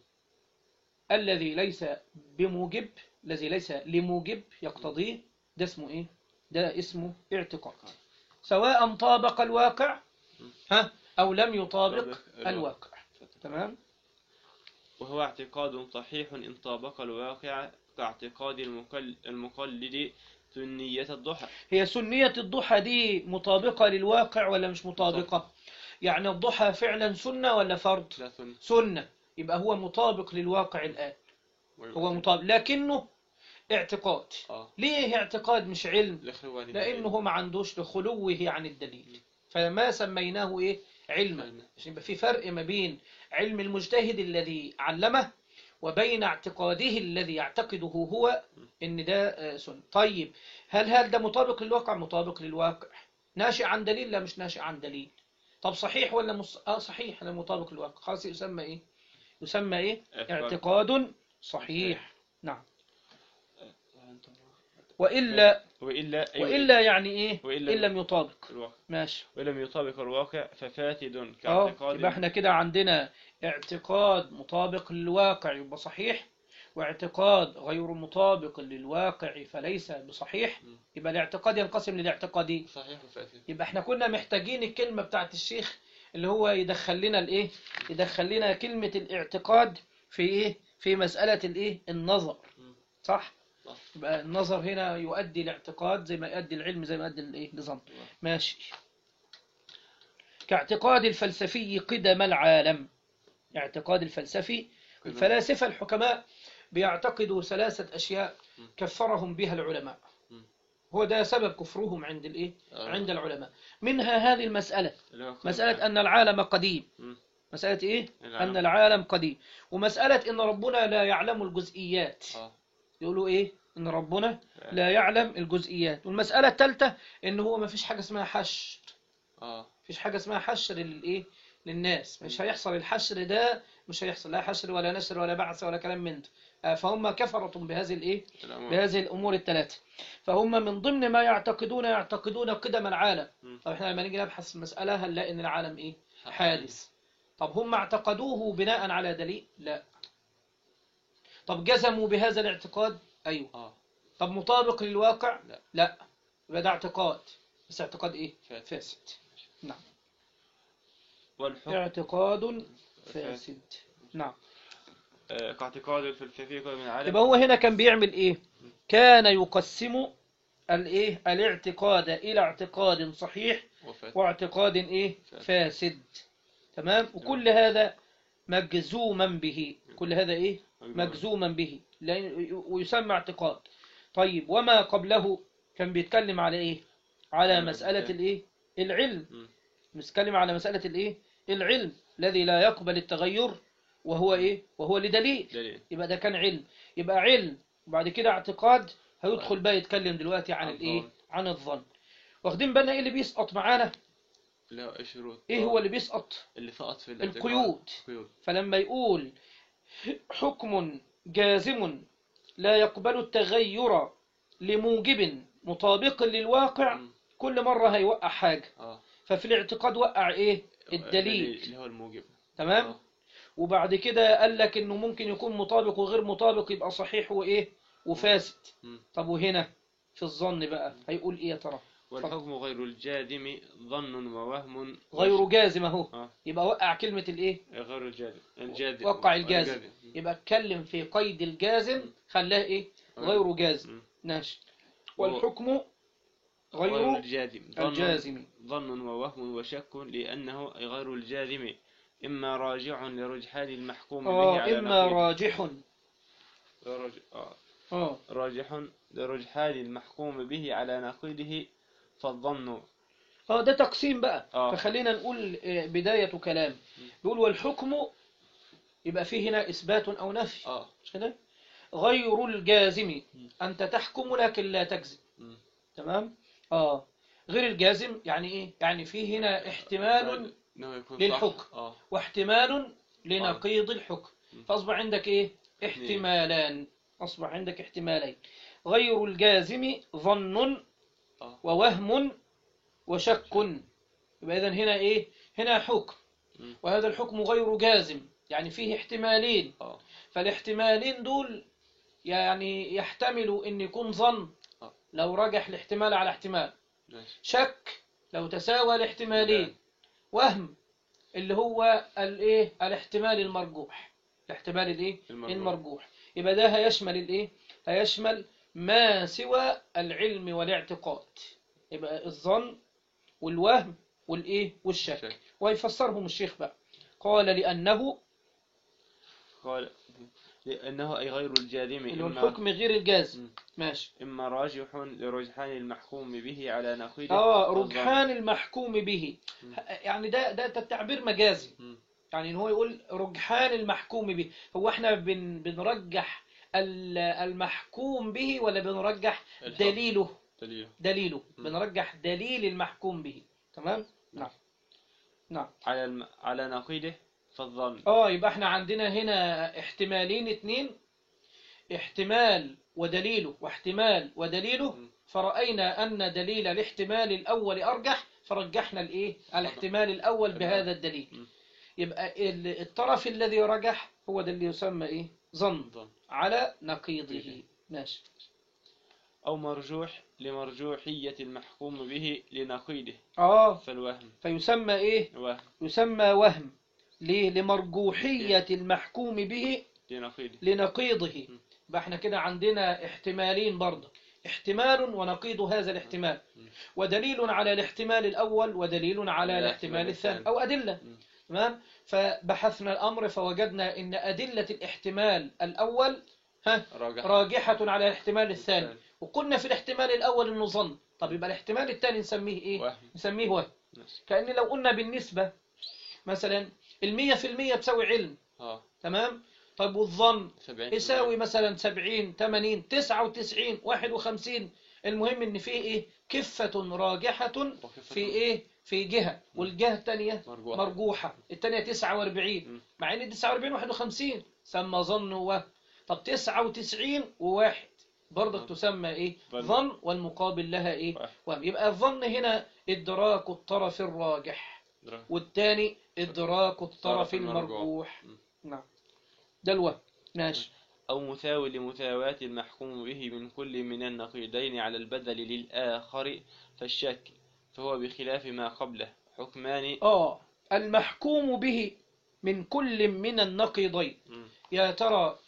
[SPEAKER 1] الذي ليس بموجب الذي ليس لموجب يقتضيه ده اسمه ايه ده اسمه اعتقاد سواء طابق الواقع ها او لم يطابق
[SPEAKER 3] طابق الواقع.
[SPEAKER 1] الواقع تمام
[SPEAKER 2] وهو اعتقاد صحيح إن طابق الواقع كاعتقاد المقل- المقلد سنية الضحى
[SPEAKER 1] هي سنية الضحى دي مطابقة للواقع ولا مش مطابقة يعني الضحى فعلا سنة ولا فرض
[SPEAKER 3] لا ثن
[SPEAKER 1] سنة يبقى هو مطابق للواقع الآن
[SPEAKER 3] ويبقى
[SPEAKER 1] هو مطابق لكنه اعتقاد
[SPEAKER 3] اه
[SPEAKER 1] ليه اعتقاد مش علم
[SPEAKER 3] الإخوة عن
[SPEAKER 1] لأنه هو ما عندوش لخلوه عن الدليل فما سميناه إيه علما
[SPEAKER 3] علما.
[SPEAKER 1] عشان يبقى في فرق ما بين علم المجتهد الذي علمه وبين اعتقاده الذي يعتقده هو ان ده آه، سنة طيب هل هل ده مطابق للواقع مطابق للواقع ناشئ عن دليل لا مش ناشئ عن دليل طب صحيح ولا مص... اه صحيح لا مطابق للواقع خلاص يسمى ايه يسمى ايه
[SPEAKER 2] اعتقاد.
[SPEAKER 1] اعتقاد صحيح نعم وإلا
[SPEAKER 2] وإلا أيوة
[SPEAKER 1] وإلا يعني ايه
[SPEAKER 2] وإلا-
[SPEAKER 1] إن لم يطابق
[SPEAKER 2] الواقع
[SPEAKER 1] ماشي
[SPEAKER 2] وإن لم يطابق الواقع ففاسد
[SPEAKER 1] اه
[SPEAKER 2] كاعتقاد
[SPEAKER 1] يبقى احنا كده عندنا اعتقاد مطابق للواقع يبقى صحيح واعتقاد غير مطابق للواقع فليس بصحيح
[SPEAKER 3] مم.
[SPEAKER 1] يبقى الاعتقاد ينقسم للاعتقادين
[SPEAKER 3] صحيح وفاسد
[SPEAKER 1] يبقى احنا كنا محتاجين الكلمة بتاعت الشيخ اللي هو يدخل لنا الايه يدخل لنا كلمة الاعتقاد في ايه في مسألة الايه النظر
[SPEAKER 3] مم.
[SPEAKER 1] صح
[SPEAKER 3] صح.
[SPEAKER 1] يبقى النظر هنا يؤدي الاعتقاد زي ما يؤدي العلم زي ما يؤدي الايه الظن ماشي كاعتقاد الفلسفي قدم العالم اعتقاد الفلسفي
[SPEAKER 3] قدم.
[SPEAKER 1] الفلاسفة الحكماء بيعتقدوا ثلاثة أشياء
[SPEAKER 3] م.
[SPEAKER 1] كفرهم بها العلماء
[SPEAKER 3] م.
[SPEAKER 1] هو ده سبب كفرهم عند الإيه؟
[SPEAKER 3] آه.
[SPEAKER 1] عند العلماء منها هذه المسألة
[SPEAKER 3] اللي هو قدم
[SPEAKER 1] مسألة
[SPEAKER 3] العالم.
[SPEAKER 1] أن العالم قديم
[SPEAKER 3] مم.
[SPEAKER 1] مسألة إيه؟
[SPEAKER 2] العالم.
[SPEAKER 1] أن العالم قديم ومسألة أن ربنا لا يعلم الجزئيات
[SPEAKER 3] اه
[SPEAKER 1] يقولوا إيه؟ أن ربنا لا يعلم الجزئيات والمسألة الثالثة أن هو ما فيش حاجة اسمها حشر
[SPEAKER 3] اه
[SPEAKER 1] مفيش حاجة اسمها حشر للإيه؟ للناس مش هيحصل الحشر ده مش هيحصل لا حشر ولا نشر ولا بعث ولا كلام من ده آه، فهم كفرة بهذه الإيه؟
[SPEAKER 3] الأمر
[SPEAKER 1] بهذه الأمور الثلاثة فهم من ضمن ما يعتقدون يعتقدون قدم العالم
[SPEAKER 3] مم.
[SPEAKER 1] طب احنا لما نيجي نبحث في المسألة هنلاقي إن العالم إيه؟ حادث طب هم اعتقدوه بناء على دليل؟ لا طب جزموا بهذا الاعتقاد؟ أيوه
[SPEAKER 3] اه
[SPEAKER 1] طب مطابق للواقع؟
[SPEAKER 3] لا.
[SPEAKER 1] لا يبقى ده اعتقاد بس اعتقاد إيه؟
[SPEAKER 3] فاسد.
[SPEAKER 1] فاسد نعم
[SPEAKER 2] والحكم
[SPEAKER 1] اعتقاد فاسد نعم
[SPEAKER 2] آه، كاعتقاد الفلسفي قدم العالم
[SPEAKER 1] يبقى هو هنا كان بيعمل ايه كان يقسم الايه الاعتقاد الى اعتقاد صحيح
[SPEAKER 3] وفاسد
[SPEAKER 1] واعتقاد ايه
[SPEAKER 3] فاسد.
[SPEAKER 1] فاسد تمام وكل هذا مجزوما به كل هذا ايه مجزوما به لأن- ويسمى اعتقاد طيب وما قبله كان بيتكلم على ايه على
[SPEAKER 3] على
[SPEAKER 1] مسألة
[SPEAKER 3] الإيه؟
[SPEAKER 1] الايه العلم
[SPEAKER 3] مم.
[SPEAKER 1] بيتكلم على مسألة الايه العلم الذي لا يقبل التغير وهو ايه وهو لدليل
[SPEAKER 2] دليل
[SPEAKER 1] يبقى ده كان علم يبقى علم وبعد كده اعتقاد هيدخل بقى يتكلم دلوقتي عن
[SPEAKER 3] عن
[SPEAKER 1] الايه
[SPEAKER 3] الظن.
[SPEAKER 1] عن الظن واخدين بالنا ايه اللي بيسقط معانا
[SPEAKER 3] اللي هو الشروط
[SPEAKER 1] ايه
[SPEAKER 3] آه.
[SPEAKER 1] هو اللي بيسقط
[SPEAKER 3] اللي سقط في الاعتقاد.
[SPEAKER 1] القيود.
[SPEAKER 3] قيود
[SPEAKER 1] فلما يقول حكم جازم لا يقبل التغير لموجب مطابق للواقع
[SPEAKER 3] مم.
[SPEAKER 1] كل مرة هيوقع حاجة
[SPEAKER 3] اه
[SPEAKER 1] ففي الاعتقاد وقع ايه الدليل
[SPEAKER 3] اللي هو الموجب
[SPEAKER 1] تمام
[SPEAKER 3] آه.
[SPEAKER 1] وبعد كده قال لك انه ممكن يكون مطابق وغير مطابق يبقى صحيح وايه وفاسد
[SPEAKER 3] مم.
[SPEAKER 1] طب وهنا في الظن بقى هيقول ايه يا ترى
[SPEAKER 2] والحكم غير الجازم ظن ووهم
[SPEAKER 1] غير جازم اهو
[SPEAKER 2] آه.
[SPEAKER 1] يبقى وقع كلمة الايه
[SPEAKER 2] غير الجازم الجازم
[SPEAKER 1] وقع الجازم
[SPEAKER 3] الجازم.
[SPEAKER 1] يبقى اتكلم في قيد الجازم خلاه ايه غير جازم
[SPEAKER 2] مم.
[SPEAKER 1] ماشي
[SPEAKER 2] و-
[SPEAKER 1] والحكم
[SPEAKER 2] غير
[SPEAKER 1] غير
[SPEAKER 2] الجازم ظن-
[SPEAKER 1] الجازم
[SPEAKER 2] ظن ووهم وشك لأنه غير الجازم إما راجع لرجحان المحكوم به
[SPEAKER 1] اه
[SPEAKER 2] على
[SPEAKER 1] اما
[SPEAKER 2] نقيضه.
[SPEAKER 1] راجح
[SPEAKER 2] راج- آه.
[SPEAKER 1] اه
[SPEAKER 2] راجح لرجحان المحكوم به على نقيضه فالظن
[SPEAKER 1] اه ده تقسيم بقى
[SPEAKER 2] آه.
[SPEAKER 1] فخلينا نقول آه، بداية كلام بيقول والحكم يبقى فيه هنا إثبات أو نفي
[SPEAKER 3] اه
[SPEAKER 1] مش كده غير الجازم أنت تحكم لكن لا تجزم
[SPEAKER 3] مم.
[SPEAKER 1] تمام اه غير الجازم يعني ايه يعني فيه هنا احتمال
[SPEAKER 3] إنه يكون
[SPEAKER 1] للحكم.
[SPEAKER 3] صح. اه
[SPEAKER 1] واحتمال لنقيض الحكم
[SPEAKER 3] م.
[SPEAKER 1] فاصبح عندك ايه احتمالان اصبح عندك احتمالين غير الجازم ظن
[SPEAKER 3] اه
[SPEAKER 1] ووهم وشك يبقى اذا هنا ايه هنا حكم
[SPEAKER 3] م.
[SPEAKER 1] وهذا الحكم غير جازم يعني فيه احتمالين
[SPEAKER 3] اه
[SPEAKER 1] فالاحتمالين دول يعني يحتملوا ان يكون ظن
[SPEAKER 3] آه.
[SPEAKER 1] لو رجح الاحتمال على احتمال
[SPEAKER 3] ماشي
[SPEAKER 1] شك لو تساوى الاحتمالين وهم اللي هو الايه الاحتمال المرجوح الاحتمال الايه
[SPEAKER 3] المرجوح.
[SPEAKER 1] المرجوح يبقى ده هيشمل الايه هيشمل ما سوى العلم والاعتقاد يبقى الظن والوهم والايه والشك
[SPEAKER 3] شك.
[SPEAKER 1] ويفسرهم الشيخ بقى قال لأنه
[SPEAKER 2] قال لأنه أي غير الجازم
[SPEAKER 1] اللي هو
[SPEAKER 2] إما,
[SPEAKER 1] الحكم غير الجازم
[SPEAKER 2] مم.
[SPEAKER 1] ماشي
[SPEAKER 2] إما راجح لرجحان المحكوم به على نقيضه
[SPEAKER 1] اه
[SPEAKER 2] والظن.
[SPEAKER 1] رجحان المحكوم به
[SPEAKER 2] مم.
[SPEAKER 1] يعني ده ده التعبير مجازي
[SPEAKER 2] مم.
[SPEAKER 1] يعني ان هو يقول رجحان المحكوم به هو احنا بن بنرجح ال- المحكوم به ولا بنرجح
[SPEAKER 3] الحكم.
[SPEAKER 1] دليله
[SPEAKER 3] دليله
[SPEAKER 1] دليله
[SPEAKER 3] مم.
[SPEAKER 1] بنرجح دليل المحكوم به تمام نعم نعم
[SPEAKER 2] على الم... على نقيضه فالظن
[SPEAKER 1] اه يبقى احنا عندنا هنا احتمالين اتنين احتمال ودليله واحتمال ودليله
[SPEAKER 3] مم.
[SPEAKER 1] فرأينا أن دليل الاحتمال الأول أرجح فرجحنا الإيه؟ الاحتمال الأول بهذا الدليل
[SPEAKER 3] مم.
[SPEAKER 1] يبقى ال- الطرف الذي رجح هو ده اللي يسمى إيه؟ ظن
[SPEAKER 3] ظن
[SPEAKER 1] على نقيضه ماشي
[SPEAKER 2] أو مرجوح لمرجوحية المحكوم به لنقيضه
[SPEAKER 1] آه
[SPEAKER 2] فالوهم
[SPEAKER 1] فيسمى إيه؟
[SPEAKER 2] وهم
[SPEAKER 1] يسمى وهم ليه؟ لمرجوحية المحكوم به
[SPEAKER 2] لنقيضه
[SPEAKER 1] لنقيضه
[SPEAKER 2] م.
[SPEAKER 1] يبقى احنا كده عندنا احتمالين برضه احتمال ونقيض هذا الاحتمال
[SPEAKER 3] م.
[SPEAKER 1] ودليل على الاحتمال الأول ودليل على
[SPEAKER 3] على
[SPEAKER 1] الاحتمال
[SPEAKER 3] الاحتمال
[SPEAKER 1] الثاني
[SPEAKER 3] الثاني.
[SPEAKER 1] أو أدلة
[SPEAKER 3] م.
[SPEAKER 1] تمام فبحثنا الأمر فوجدنا إن أدلة الاحتمال الأول ها
[SPEAKER 3] راجح
[SPEAKER 1] راجحة على الاحتمال الثاني
[SPEAKER 3] الثاني.
[SPEAKER 1] وقلنا في الاحتمال الأول إنه ظن طب يبقى الاحتمال الثاني نسميه إيه؟
[SPEAKER 3] وهم
[SPEAKER 1] نسميه وهم
[SPEAKER 3] ماشي.
[SPEAKER 1] كأن لو قلنا بالنسبة مثلا المية في المية تساوي علم
[SPEAKER 3] اه
[SPEAKER 1] تمام طب والظن
[SPEAKER 3] 70
[SPEAKER 1] يساوي مثلا 70 80 99 51 المهم ان في ايه كفة راجحة في ايه في جهة والجهة الثانية
[SPEAKER 3] مرجوح
[SPEAKER 1] مرجوحة الثانية 49
[SPEAKER 3] م.
[SPEAKER 1] مع ان 49 51 سمى ظن و طب 99 وواحد برضك
[SPEAKER 3] ظن.
[SPEAKER 1] تسمى ايه
[SPEAKER 2] ظن.
[SPEAKER 1] ظن والمقابل لها ايه
[SPEAKER 2] وهم.
[SPEAKER 1] وهم يبقى الظن هنا ادراك الطرف الراجح
[SPEAKER 3] درا-
[SPEAKER 1] والثاني ادراك الطرف
[SPEAKER 3] الطرف المرجوح.
[SPEAKER 1] المرجوح
[SPEAKER 3] م.
[SPEAKER 1] نعم ده الوهم ماشي
[SPEAKER 2] أو مساو لمساواة المحكوم به من كل من النقيضين على البدل للآخر فالشك فهو بخلاف ما قبله حكمان
[SPEAKER 1] آه المحكوم به من كل من النقيضين
[SPEAKER 3] م.
[SPEAKER 1] يا ترى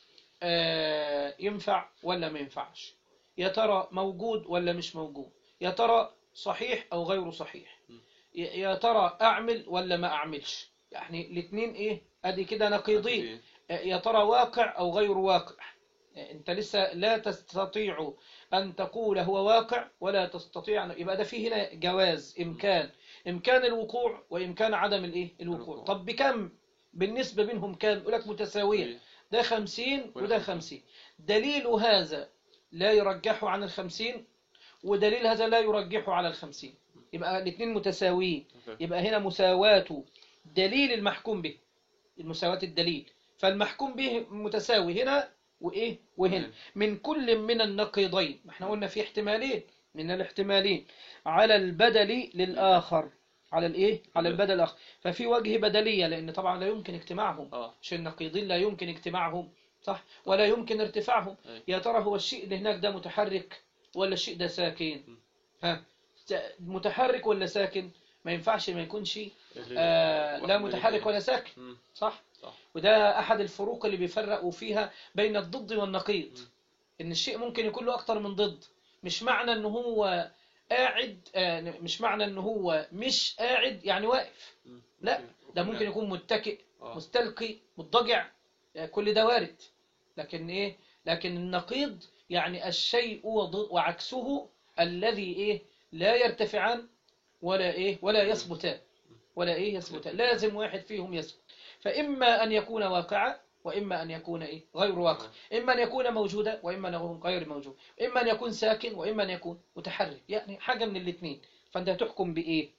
[SPEAKER 1] آه ينفع ولا ما ينفعش يا ترى موجود ولا مش موجود يا ترى صحيح أو غير صحيح
[SPEAKER 3] م.
[SPEAKER 1] يا يا ترى أعمل ولا ما أعملش يعني الاثنين إيه أدي كده نقيضين آه، يا ترى واقع أو غير واقع آه، أنت لسه لا تستطيع أن تقول هو واقع ولا تستطيع أن- يبقى ده فيه هنا جواز إمكان إمكان الوقوع وإمكان عدم الإيه الوقوع
[SPEAKER 3] الوقوع.
[SPEAKER 1] طب بكم بالنسبة بينهم كام يقول لك متساوية ده خمسين
[SPEAKER 3] وده
[SPEAKER 1] وده
[SPEAKER 3] خمسين.
[SPEAKER 1] خمسين دليل هذا لا يرجحه عن الخمسين ودليل هذا لا يرجحه على الخمسين يبقى الاثنين متساويين
[SPEAKER 3] أوكي.
[SPEAKER 1] يبقى هنا مساواة دليل المحكوم به المساواة الدليل فالمحكوم به متساوي هنا وإيه وهنا
[SPEAKER 3] وهنا.
[SPEAKER 1] من كل من النقيضين ما احنا قلنا في احتمالين من الاحتمالين على البدل للآخر على الإيه على البدل الآخر ففي وجه بدلية لأن طبعا لا يمكن اجتماعهم
[SPEAKER 3] اه
[SPEAKER 1] مش النقيضين لا يمكن اجتماعهم صح ولا يمكن ارتفاعهم
[SPEAKER 3] أي.
[SPEAKER 1] يا ترى هو الشيء اللي هناك ده متحرك ولا الشيء ده ساكن
[SPEAKER 3] م.
[SPEAKER 1] ها س- متحرك ولا ساكن ما ينفعش ما يكونش
[SPEAKER 3] اللي-
[SPEAKER 1] آه
[SPEAKER 3] واحد
[SPEAKER 1] لا
[SPEAKER 3] من
[SPEAKER 1] متحرك
[SPEAKER 3] الاتنين.
[SPEAKER 1] ولا ساكن
[SPEAKER 3] م.
[SPEAKER 1] صح
[SPEAKER 3] صح
[SPEAKER 1] وده أحد الفروق اللي بيفرقوا فيها بين الضد والنقيض
[SPEAKER 3] م.
[SPEAKER 1] إن الشيء ممكن يكون له أكتر من ضد مش معنى إن هو قاعد آه، مش معنى إن هو مش قاعد يعني واقف
[SPEAKER 3] م.
[SPEAKER 1] لا ده ممكن يكون متكئ
[SPEAKER 3] اه
[SPEAKER 1] مستلقي مضطجع آه، كل ده وارد لكن إيه لكن النقيض يعني الشيء وض- وعكسه الذي إيه لا يرتفعان ولا إيه ولا يثبتان ولا إيه يثبتان لازم واحد فيهم يثبت فإما أن يكون واقعا وإما أن يكون إيه غير واقع إما أن يكون موجودا وإما أن يكون غير موجود إما أن يكون ساكن وإما أن يكون متحرك يعني حاجة من الاثنين فأنت هتحكم بإيه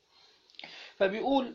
[SPEAKER 1] فبيقول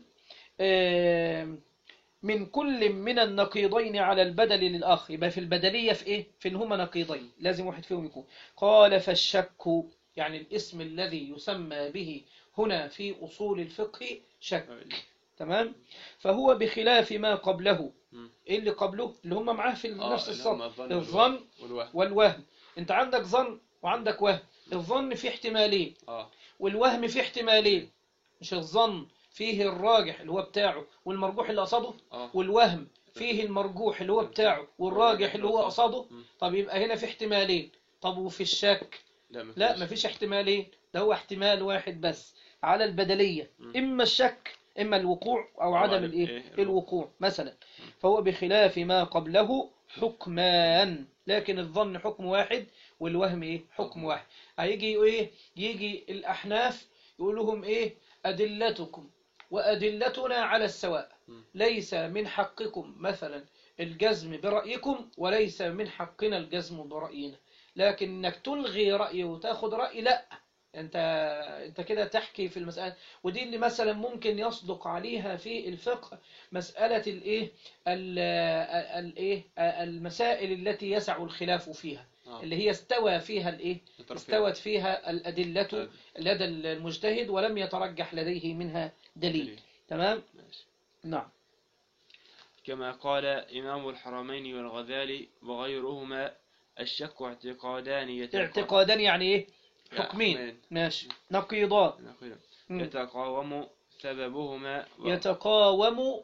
[SPEAKER 1] آم، من كل من النقيضين على البدل للآخر يبقى في البدلية في إيه في إن هما نقيضين لازم واحد فيهم يكون قال فالشك يعني الاسم الذي يسمى به هنا في أصول الفقه شك تمام فهو بخلاف ما قبله
[SPEAKER 3] م.
[SPEAKER 1] ايه اللي قبله اللي هم معاه في
[SPEAKER 3] آه،
[SPEAKER 1] نفس
[SPEAKER 3] اللي هم
[SPEAKER 1] الصف
[SPEAKER 3] الظن
[SPEAKER 1] الظن
[SPEAKER 3] والوهم
[SPEAKER 1] والوهم انت عندك ظن وعندك وهم الظن فيه احتمالين
[SPEAKER 3] اه
[SPEAKER 1] والوهم فيه احتمالين مش الظن فيه الراجح اللي هو بتاعه والمرجوح اللي قصده
[SPEAKER 3] اه
[SPEAKER 1] والوهم فيه المرجوح اللي هو بتاعه والراجح اللي هو قصده
[SPEAKER 3] م.
[SPEAKER 1] طب يبقى هنا في احتمالين طب وفي الشك
[SPEAKER 3] لا ما
[SPEAKER 1] لا
[SPEAKER 3] فيش.
[SPEAKER 1] مفيش احتمالين ده هو احتمال واحد بس على البدلية
[SPEAKER 3] م.
[SPEAKER 1] إما الشك إما الوقوع أو عدم
[SPEAKER 3] عدم
[SPEAKER 1] الإيه
[SPEAKER 3] إيه؟
[SPEAKER 1] الوقوع مثلا فهو بخلاف ما قبله حكمان لكن الظن حكم واحد والوهم ايه حكم
[SPEAKER 3] حكم.
[SPEAKER 1] واحد هيجي ايه يجي الاحناف يقول لهم ايه ادلتكم وادلتنا على السواء
[SPEAKER 3] مم.
[SPEAKER 1] ليس من حقكم مثلا الجزم برأيكم وليس من حقنا الجزم برأينا لكن انك تلغي رأي وتاخد رأي لا انت انت كده تحكي في المسألة ودي اللي مثلا ممكن يصدق عليها في الفقه مسألة الايه ال- الايه المسائل التي يسع الخلاف فيها
[SPEAKER 3] آه.
[SPEAKER 1] اللي هي استوى فيها الايه
[SPEAKER 3] الطرفين.
[SPEAKER 1] استوت فيها الأدلة
[SPEAKER 3] آه.
[SPEAKER 1] لدى المجتهد ولم يترجح لديه منها دليل
[SPEAKER 3] دليل.
[SPEAKER 1] تمام
[SPEAKER 3] ماشي.
[SPEAKER 1] نعم
[SPEAKER 2] كما قال إمام الحرمين والغزالي وغيرهما الشك اعتقادان يتقا-
[SPEAKER 1] اعتقادا يعني ايه حكمين
[SPEAKER 3] حكمين.
[SPEAKER 1] ماشي نقيضان
[SPEAKER 2] نقول
[SPEAKER 1] مم.
[SPEAKER 2] يتقاوم سببهما و-
[SPEAKER 1] يتقاوم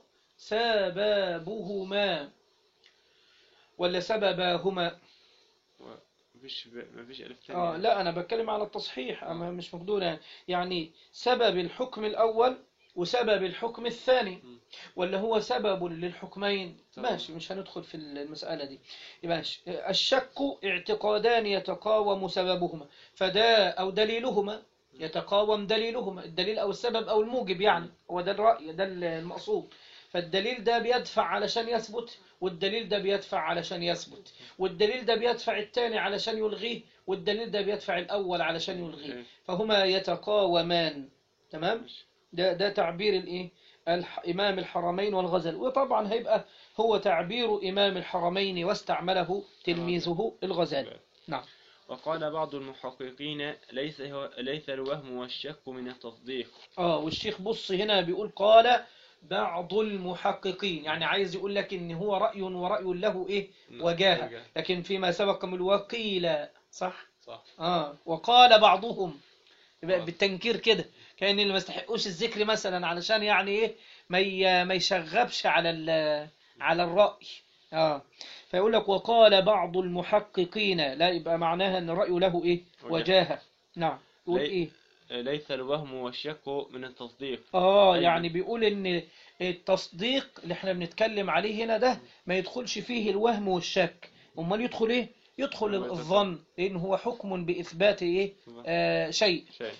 [SPEAKER 1] سببهما ولا سبباهما
[SPEAKER 2] و- مفيش ب- مفيش ألف
[SPEAKER 1] آه
[SPEAKER 2] ثانية
[SPEAKER 1] لا أنا بتكلم على التصحيح أما مش مقدورة يعني. يعني سبب الحكم الأول وسبب الحكم الثاني
[SPEAKER 3] مم.
[SPEAKER 1] ولا هو سبب للحكمين
[SPEAKER 3] تمام.
[SPEAKER 1] ماشي مش هندخل في المسألة دي ماشي الشك اعتقادان يتقاوم سببهما فده أو دليلهما يتقاوم دليلهما الدليل أو السبب أو الموجب يعني هو ده الرأي ده المقصود فالدليل ده بيدفع علشان يثبت والدليل ده بيدفع علشان يثبت والدليل ده بيدفع الثاني علشان يلغيه والدليل ده بيدفع الأول علشان يلغيه
[SPEAKER 3] إيه.
[SPEAKER 1] فهما يتقاومان تمام
[SPEAKER 3] ماشي.
[SPEAKER 1] ده ده تعبير الايه الح... إمام الحرمين والغزل وطبعا هيبقى هو تعبير إمام الحرمين واستعمله تلميذه الغزالي نعم
[SPEAKER 2] وقال بعض المحققين ليس هو ليس الوهم والشك من التصديق
[SPEAKER 1] اه والشيخ بص هنا بيقول قال بعض المحققين يعني عايز يقول لك ان هو رأي ورأي له ايه
[SPEAKER 3] نعم.
[SPEAKER 1] وجاهة
[SPEAKER 3] وجاهة.
[SPEAKER 1] لكن فيما سبق من وقيل صح
[SPEAKER 3] صح
[SPEAKER 1] اه وقال بعضهم يبقى
[SPEAKER 3] آه.
[SPEAKER 1] بالتنكير كده كأن اللي ما يستحقوش الذكر مثلا علشان يعني ايه ما ي- ما يشغبش على ال- على الرأي اه فيقول لك وقال بعض المحققين لا يبقى معناها ان الرأي له ايه
[SPEAKER 2] وجاهة.
[SPEAKER 1] وجاهة نعم يقول
[SPEAKER 2] لي-
[SPEAKER 1] ايه
[SPEAKER 2] ليس الوهم والشك من التصديق
[SPEAKER 1] اه
[SPEAKER 2] أيوة.
[SPEAKER 1] يعني بيقول ان التصديق اللي احنا بنتكلم عليه هنا ده ما يدخلش فيه الوهم والشك امال يدخل ايه يدخل
[SPEAKER 3] هو
[SPEAKER 1] الظن لان هو حكم باثبات ايه آه شيء
[SPEAKER 2] شيء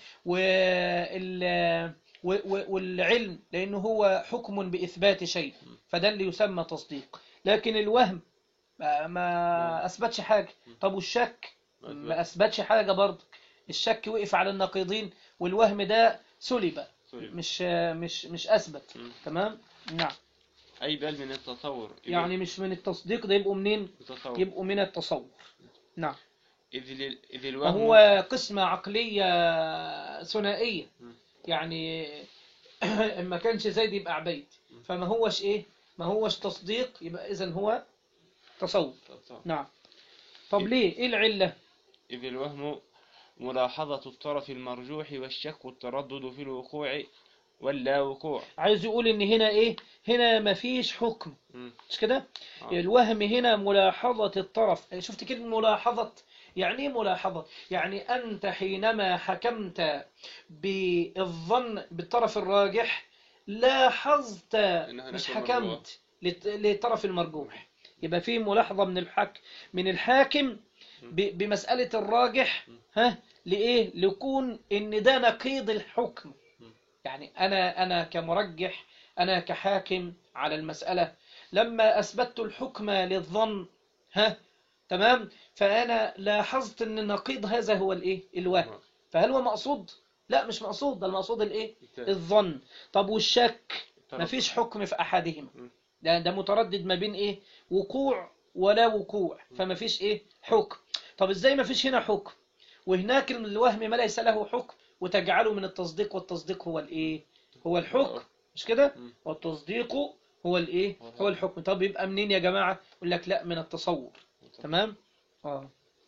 [SPEAKER 1] وال و- و- والعلم لانه هو حكم باثبات شيء فده اللي يسمى تصديق لكن الوهم ما- ما اثبتش حاجه طب والشك ما اثبتش حاجه برضه الشك وقف على النقيضين والوهم ده سلب
[SPEAKER 2] سلب.
[SPEAKER 1] مش مش مش اثبت
[SPEAKER 2] مم.
[SPEAKER 1] تمام نعم
[SPEAKER 2] أي بل من التصور إذ-
[SPEAKER 1] يعني مش من التصديق ده يبقوا منين
[SPEAKER 2] التصور
[SPEAKER 1] يبقوا من التصور نعم
[SPEAKER 2] إذ, لل- إذ الوهم
[SPEAKER 1] وهو قسمة عقلية ثنائية
[SPEAKER 2] مم.
[SPEAKER 1] يعني ما كانش زيد يبقى عبيد فما هوش ايه ما هوش تصديق يبقى اذا هو تصور
[SPEAKER 3] تصور.
[SPEAKER 1] نعم طب ليه ايه العلة
[SPEAKER 2] إذ الوهم ملاحظة الطرف المرجوح والشك التردد في الوقوع واللا وقوع
[SPEAKER 1] عايز يقول ان هنا ايه هنا مفيش حكم
[SPEAKER 2] مم.
[SPEAKER 1] مش كده
[SPEAKER 2] آه.
[SPEAKER 1] الوهم هنا ملاحظة الطرف شفت كلمة ملاحظة يعني ايه ملاحظة يعني أنت حينما حكمت بالظن بالطرف الراجح لاحظت
[SPEAKER 3] إنها
[SPEAKER 1] مش
[SPEAKER 3] نفس المرجوح.
[SPEAKER 1] حكمت لت- للطرف المرجوح يبقى في ملاحظة من الحك من الحاكم ب- بمسألة الراجح ها لإيه لكون إن ده نقيض الحكم يعني أنا أنا كمرجح أنا كحاكم على المسألة لما أثبتت الحكم للظن ها تمام فأنا لاحظت أن نقيض هذا هو الإيه الوهم فهل هو مقصود لا مش مقصود ده المقصود الإيه
[SPEAKER 3] التاني.
[SPEAKER 1] الظن طب والشك
[SPEAKER 3] التردد.
[SPEAKER 1] مفيش حكم في أحدهما
[SPEAKER 3] مم.
[SPEAKER 1] ده ده متردد ما بين إيه وقوع ولا وقوع فمفيش إيه حكم طب إزاي مفيش هنا حكم وهناك الوهم ما ليس له حكم وتجعله من التصديق والتصديق هو الإيه هو الحكم مش كده
[SPEAKER 3] مم.
[SPEAKER 1] والتصديق هو الايه هو الحكم طب يبقى منين يا جماعة يقول لك لا من التصور تمام اه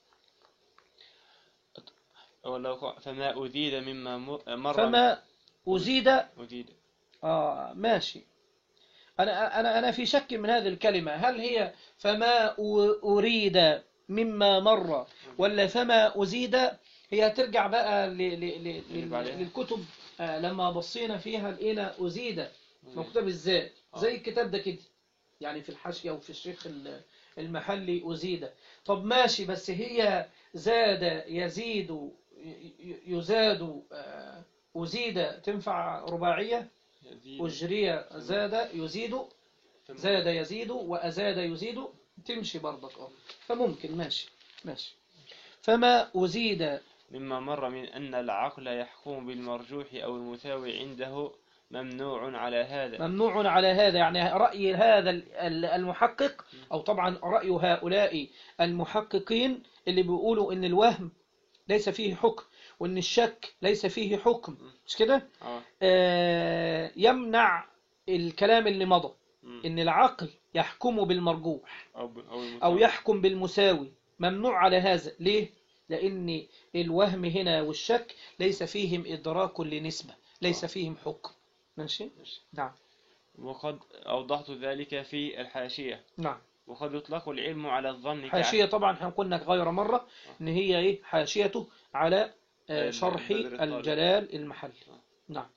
[SPEAKER 2] ولا وقوع فما أزيد مما م- مر
[SPEAKER 1] فما أزيد
[SPEAKER 2] أزيد
[SPEAKER 1] اه ماشي انا انا انا في شك من هذه الكلمة هل هي فما أ- أريد مما مر ولا فما أزيد هي هترجع بقى ل- ل- ل-
[SPEAKER 2] اللي بعدها.
[SPEAKER 1] للكتب آه، لما بصينا فيها لقينا أزيد مكتوب ازاي
[SPEAKER 3] آه.
[SPEAKER 1] زي الكتاب ده كده يعني في الحاشية وفي الشيخ ال- المحلي أزيد طب ماشي بس هي زاد يزيد ي- ي- يزاد آه، أزيد تنفع رباعية
[SPEAKER 3] يزيد
[SPEAKER 1] أجري زاد يزيد
[SPEAKER 3] ثم-
[SPEAKER 1] زاد يزيد وأزاد يزيد تمشي برضك اه فممكن ماشي ماشي فما أزيد
[SPEAKER 2] مما مر من أن العقل يحكم بالمرجوح أو المساوي عنده ممنوع على هذا
[SPEAKER 1] ممنوع على هذا يعني رأي هذا ال- ال- المحقق أو طبعا رأي هؤلاء المحققين اللي بيقولوا إن الوهم ليس فيه حكم وإن الشك ليس فيه حكم مش كده
[SPEAKER 2] آه.
[SPEAKER 1] آه، يمنع الكلام اللي مضى
[SPEAKER 2] مم.
[SPEAKER 1] إن العقل يحكم بالمرجوح
[SPEAKER 2] أو ب- أو,
[SPEAKER 1] أو
[SPEAKER 2] المساوي.
[SPEAKER 1] يحكم بالمساوي ممنوع على هذا ليه؟ لأن الوهم هنا والشك ليس فيهم إدراك لنسبة ليس
[SPEAKER 2] آه.
[SPEAKER 1] فيهم حكم ماشي؟ نعم
[SPEAKER 2] وقد أوضحت ذلك في الحاشية
[SPEAKER 1] نعم
[SPEAKER 2] وقد يطلق العلم على الظن
[SPEAKER 1] حاشية طبعا احنا قلنا غير مرة ان هي ايه حاشيته على آه،
[SPEAKER 2] ال-
[SPEAKER 1] شرح
[SPEAKER 2] البدر الطالب.
[SPEAKER 1] الجلال المحلي
[SPEAKER 2] آه.
[SPEAKER 1] نعم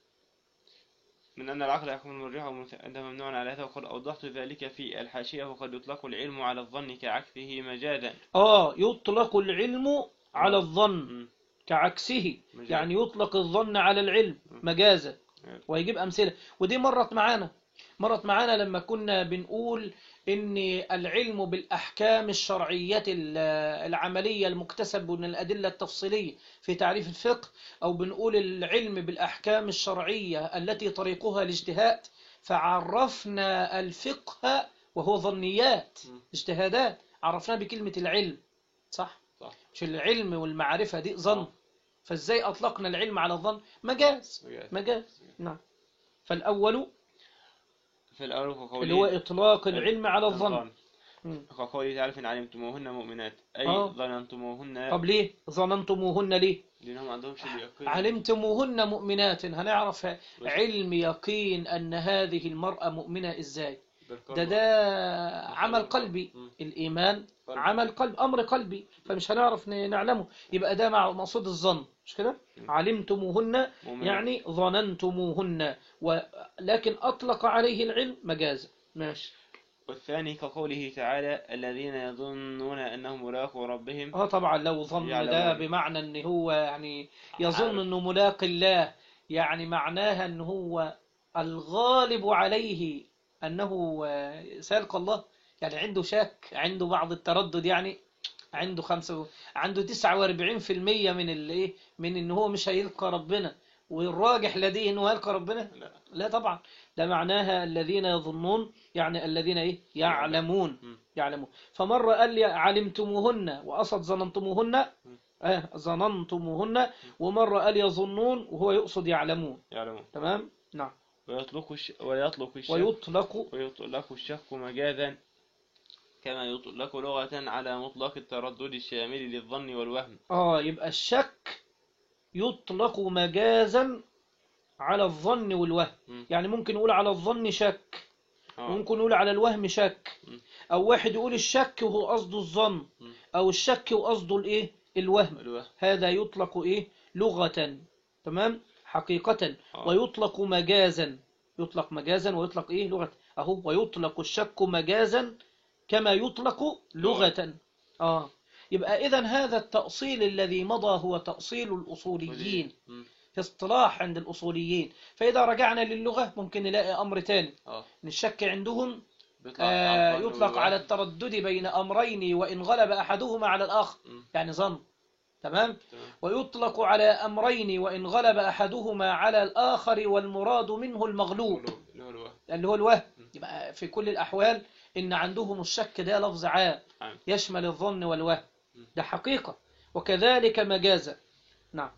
[SPEAKER 2] من أن العقل يحكم المرجوح والمساوي ده ممنوع على هذا وقد أوضحت ذلك في الحاشية وقد يطلق العلم على الظن كعكسه مجازا
[SPEAKER 1] اه يطلق العلم على الظن
[SPEAKER 2] مم.
[SPEAKER 1] كعكسه
[SPEAKER 2] مجازا.
[SPEAKER 1] يعني يطلق الظن على العلم مجازا
[SPEAKER 2] مم.
[SPEAKER 1] ويجيب أمثلة ودي مرت معانا مرت معانا لما كنا بنقول إن العلم بالأحكام الشرعية ال- العملية المكتسب من الأدلة التفصيلية في تعريف الفقه أو بنقول العلم بالأحكام الشرعية التي طريقها الاجتهاد فعرفنا الفقه وهو ظنيات
[SPEAKER 2] مم.
[SPEAKER 1] اجتهادات عرفناه بكلمة العلم صح؟
[SPEAKER 2] صح
[SPEAKER 1] مش العلم والمعرفة دي ظن
[SPEAKER 2] آه.
[SPEAKER 1] فازاي أطلقنا العلم على الظن مجاز
[SPEAKER 2] مجاز.
[SPEAKER 1] مجاز نعم فالأول
[SPEAKER 2] في الأول كقوله
[SPEAKER 1] اللي هو إطلاق العلم على الظن مم.
[SPEAKER 2] كقوله تعالى إن علمتموهن مؤمنات أي
[SPEAKER 1] آه.
[SPEAKER 2] ظننتموهن
[SPEAKER 1] طب ليه ظننتموهن ليه
[SPEAKER 2] لأنهم ما عندهمش اليقين
[SPEAKER 1] علمتموهن مؤمنات هنعرف علم يقين أن هذه المرأة مؤمنة إزاي
[SPEAKER 2] بالقلب.
[SPEAKER 1] ده ده عمل قلبي
[SPEAKER 2] مم.
[SPEAKER 1] الإيمان
[SPEAKER 2] قلب.
[SPEAKER 1] عمل قلب أمر قلبي فمش هنعرف ن- نعلمه يبقى ده مع مقصود الظن مش كده علمتموهن
[SPEAKER 2] مؤمنات.
[SPEAKER 1] يعني ظننتموهن ولكن أطلق عليه العلم مجازا ماشي
[SPEAKER 2] والثاني كقوله تعالى الذين يظنون أنهم ملاقوا ربهم
[SPEAKER 1] اه طبعا لو ظن ده
[SPEAKER 2] يعلمون.
[SPEAKER 1] بمعنى ان هو يعني يظن
[SPEAKER 2] عارف.
[SPEAKER 1] انه ملاقي الله يعني معناها ان هو الغالب عليه انه آه، سيلقى الله يعني عنده شك عنده بعض التردد يعني عنده خمسة عنده 49% من الايه من ان هو مش هيلقى ربنا والراجح لديه انه هيلقى ربنا
[SPEAKER 2] لا
[SPEAKER 1] لا طبعا ده معناها الذين يظنون يعني الذين ايه يعلمون
[SPEAKER 2] مم.
[SPEAKER 1] يعلمون فمرة قال لي علمتموهن وأصد ظننتموهن آه ظننتموهن ومرة قال يظنون وهو يقصد يعلمون
[SPEAKER 2] يعلمون
[SPEAKER 1] تمام نعم
[SPEAKER 2] ويطلق الش... ويطلق الشك
[SPEAKER 1] ويطلق
[SPEAKER 2] ويطلق الشك مجازا كما يطلق لغة على مطلق التردد الشامل للظن والوهم
[SPEAKER 1] آه يبقى الشك يطلق مجازا على الظن والوهم
[SPEAKER 2] مم.
[SPEAKER 1] يعني ممكن نقول على الظن شك
[SPEAKER 2] آه.
[SPEAKER 1] وممكن نقول على الوهم شك
[SPEAKER 2] مم.
[SPEAKER 1] أو واحد يقول الشك وهو قصده الظن
[SPEAKER 2] مم.
[SPEAKER 1] أو الشك وقصده الإيه الوهم
[SPEAKER 2] الوهم
[SPEAKER 1] هذا يطلق إيه لغة تمام حقيقة
[SPEAKER 2] آه.
[SPEAKER 1] ويطلق مجازا يطلق مجازا ويطلق إيه لغة أهو ويطلق الشك مجازا كما يطلق لغة آه يبقى إذا هذا التأصيل الذي مضى هو تأصيل الأصوليين
[SPEAKER 2] مم.
[SPEAKER 1] في اصطلاح عند الأصوليين فإذا رجعنا للغة ممكن نلاقي أمر تاني
[SPEAKER 2] اه
[SPEAKER 1] إن الشك عندهم
[SPEAKER 2] بيطلع
[SPEAKER 1] آه
[SPEAKER 2] على الظن
[SPEAKER 1] يطلق على
[SPEAKER 2] والوهم.
[SPEAKER 1] التردد بين أمرين وإن غلب أحدهما على الآخر
[SPEAKER 2] مم.
[SPEAKER 1] يعني ظن تمام
[SPEAKER 2] تمام.
[SPEAKER 1] ويطلق على أمرين وإن غلب أحدهما على الآخر والمراد منه المغلوب
[SPEAKER 2] اللي هو الوهم
[SPEAKER 1] اللي هو الوهم يبقى في كل الأحوال إن عندهم الشك ده لفظ عام
[SPEAKER 2] عام.
[SPEAKER 1] يشمل الظن والوهم
[SPEAKER 2] م.
[SPEAKER 1] ده حقيقة وكذلك مجازا نعم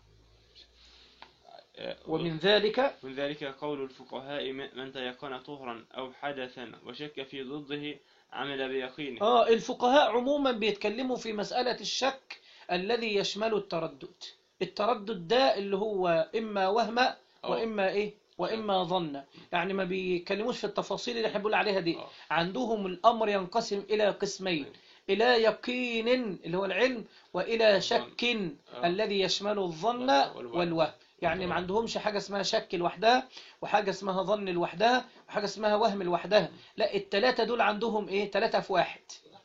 [SPEAKER 2] آه،
[SPEAKER 1] ومن ذلك
[SPEAKER 2] من ذلك قول الفقهاء م- من تيقن طهرا أو حدثا وشك في ضده عمل بيقينه
[SPEAKER 1] آه الفقهاء عموما بيتكلموا في مسألة الشك الذي يشمل التردد التردد ده اللي هو إما وهم وإما إيه وإما ظن يعني ما بيتكلموش في التفاصيل اللي احنا بنقول عليها دي
[SPEAKER 2] آه.
[SPEAKER 1] عندهم الأمر ينقسم إلى قسمين إلى يقين اللي هو العلم وإلى شك
[SPEAKER 2] آه.
[SPEAKER 1] الذي يشمل الظن
[SPEAKER 2] والوهم.
[SPEAKER 1] والوهم يعني ما
[SPEAKER 2] والوهم.
[SPEAKER 1] عندهمش حاجة اسمها شك لوحدها وحاجة اسمها ظن لوحدها وحاجة اسمها وهم لوحدها لا التلاتة دول عندهم ايه تلاتة في واحد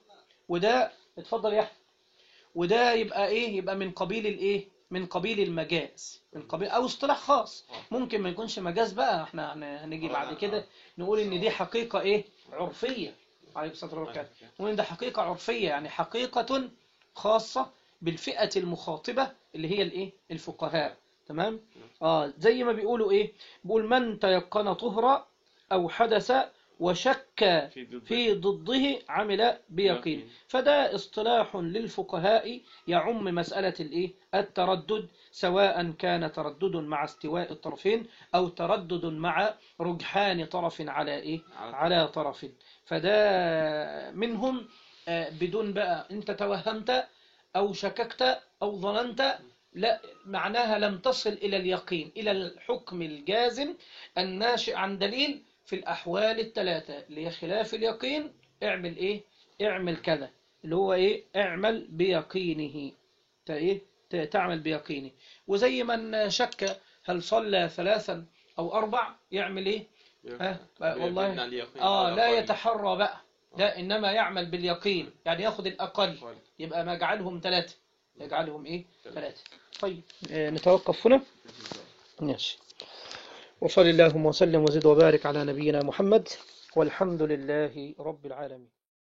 [SPEAKER 1] وده اتفضل يا احمد وده يبقى ايه يبقى من قبيل الايه من قبيل المجاز من قبيل او اصطلاح خاص ممكن ما يكونش مجاز بقى احنا هن- هنيجي
[SPEAKER 3] آه،
[SPEAKER 1] بعد
[SPEAKER 3] آه.
[SPEAKER 1] كده نقول ان دي حقيقة ايه عرفية عليكم الصلاة والسلام نقول ان ده حقيقة عرفية يعني حقيقة خاصة بالفئة المخاطبة اللي هي الايه الفقهاء تمام اه زي ما بيقولوا ايه بيقول من تيقن طهرا او حدث وشك
[SPEAKER 2] في ضد
[SPEAKER 1] في ضده عمل بيقين
[SPEAKER 2] يقين.
[SPEAKER 1] فده اصطلاح للفقهاء يعم مسألة الايه التردد سواء كان تردد مع استواء الطرفين أو تردد مع رجحان طرف على إيه
[SPEAKER 2] على
[SPEAKER 1] على طرف فده منهم آه، بدون بقى أنت توهمت أو شككت أو ظننت لا معناها لم تصل إلى اليقين إلى الحكم الجازم الناشئ عن دليل في الأحوال الثلاثة اللي هي خلاف اليقين اعمل إيه اعمل كذا اللي هو إيه اعمل بيقينه ت- إيه ت- تعمل بيقينه وزي من شك هل صلى ثلاثا أو أربع يعمل إيه ها بقى والله
[SPEAKER 3] بيبنى اليقين
[SPEAKER 1] آه
[SPEAKER 3] على
[SPEAKER 1] لا
[SPEAKER 3] قول.
[SPEAKER 1] يتحرى بقى لا إنما يعمل باليقين يعني ياخد الأقل
[SPEAKER 3] قول.
[SPEAKER 1] يبقى ما يجعلهم ثلاثة يجعلهم إيه ثلاثة طيب آه، نتوقف هنا ماشي وصل اللهم وسلم وزد وبارك على نبينا محمد والحمد لله رب العالمين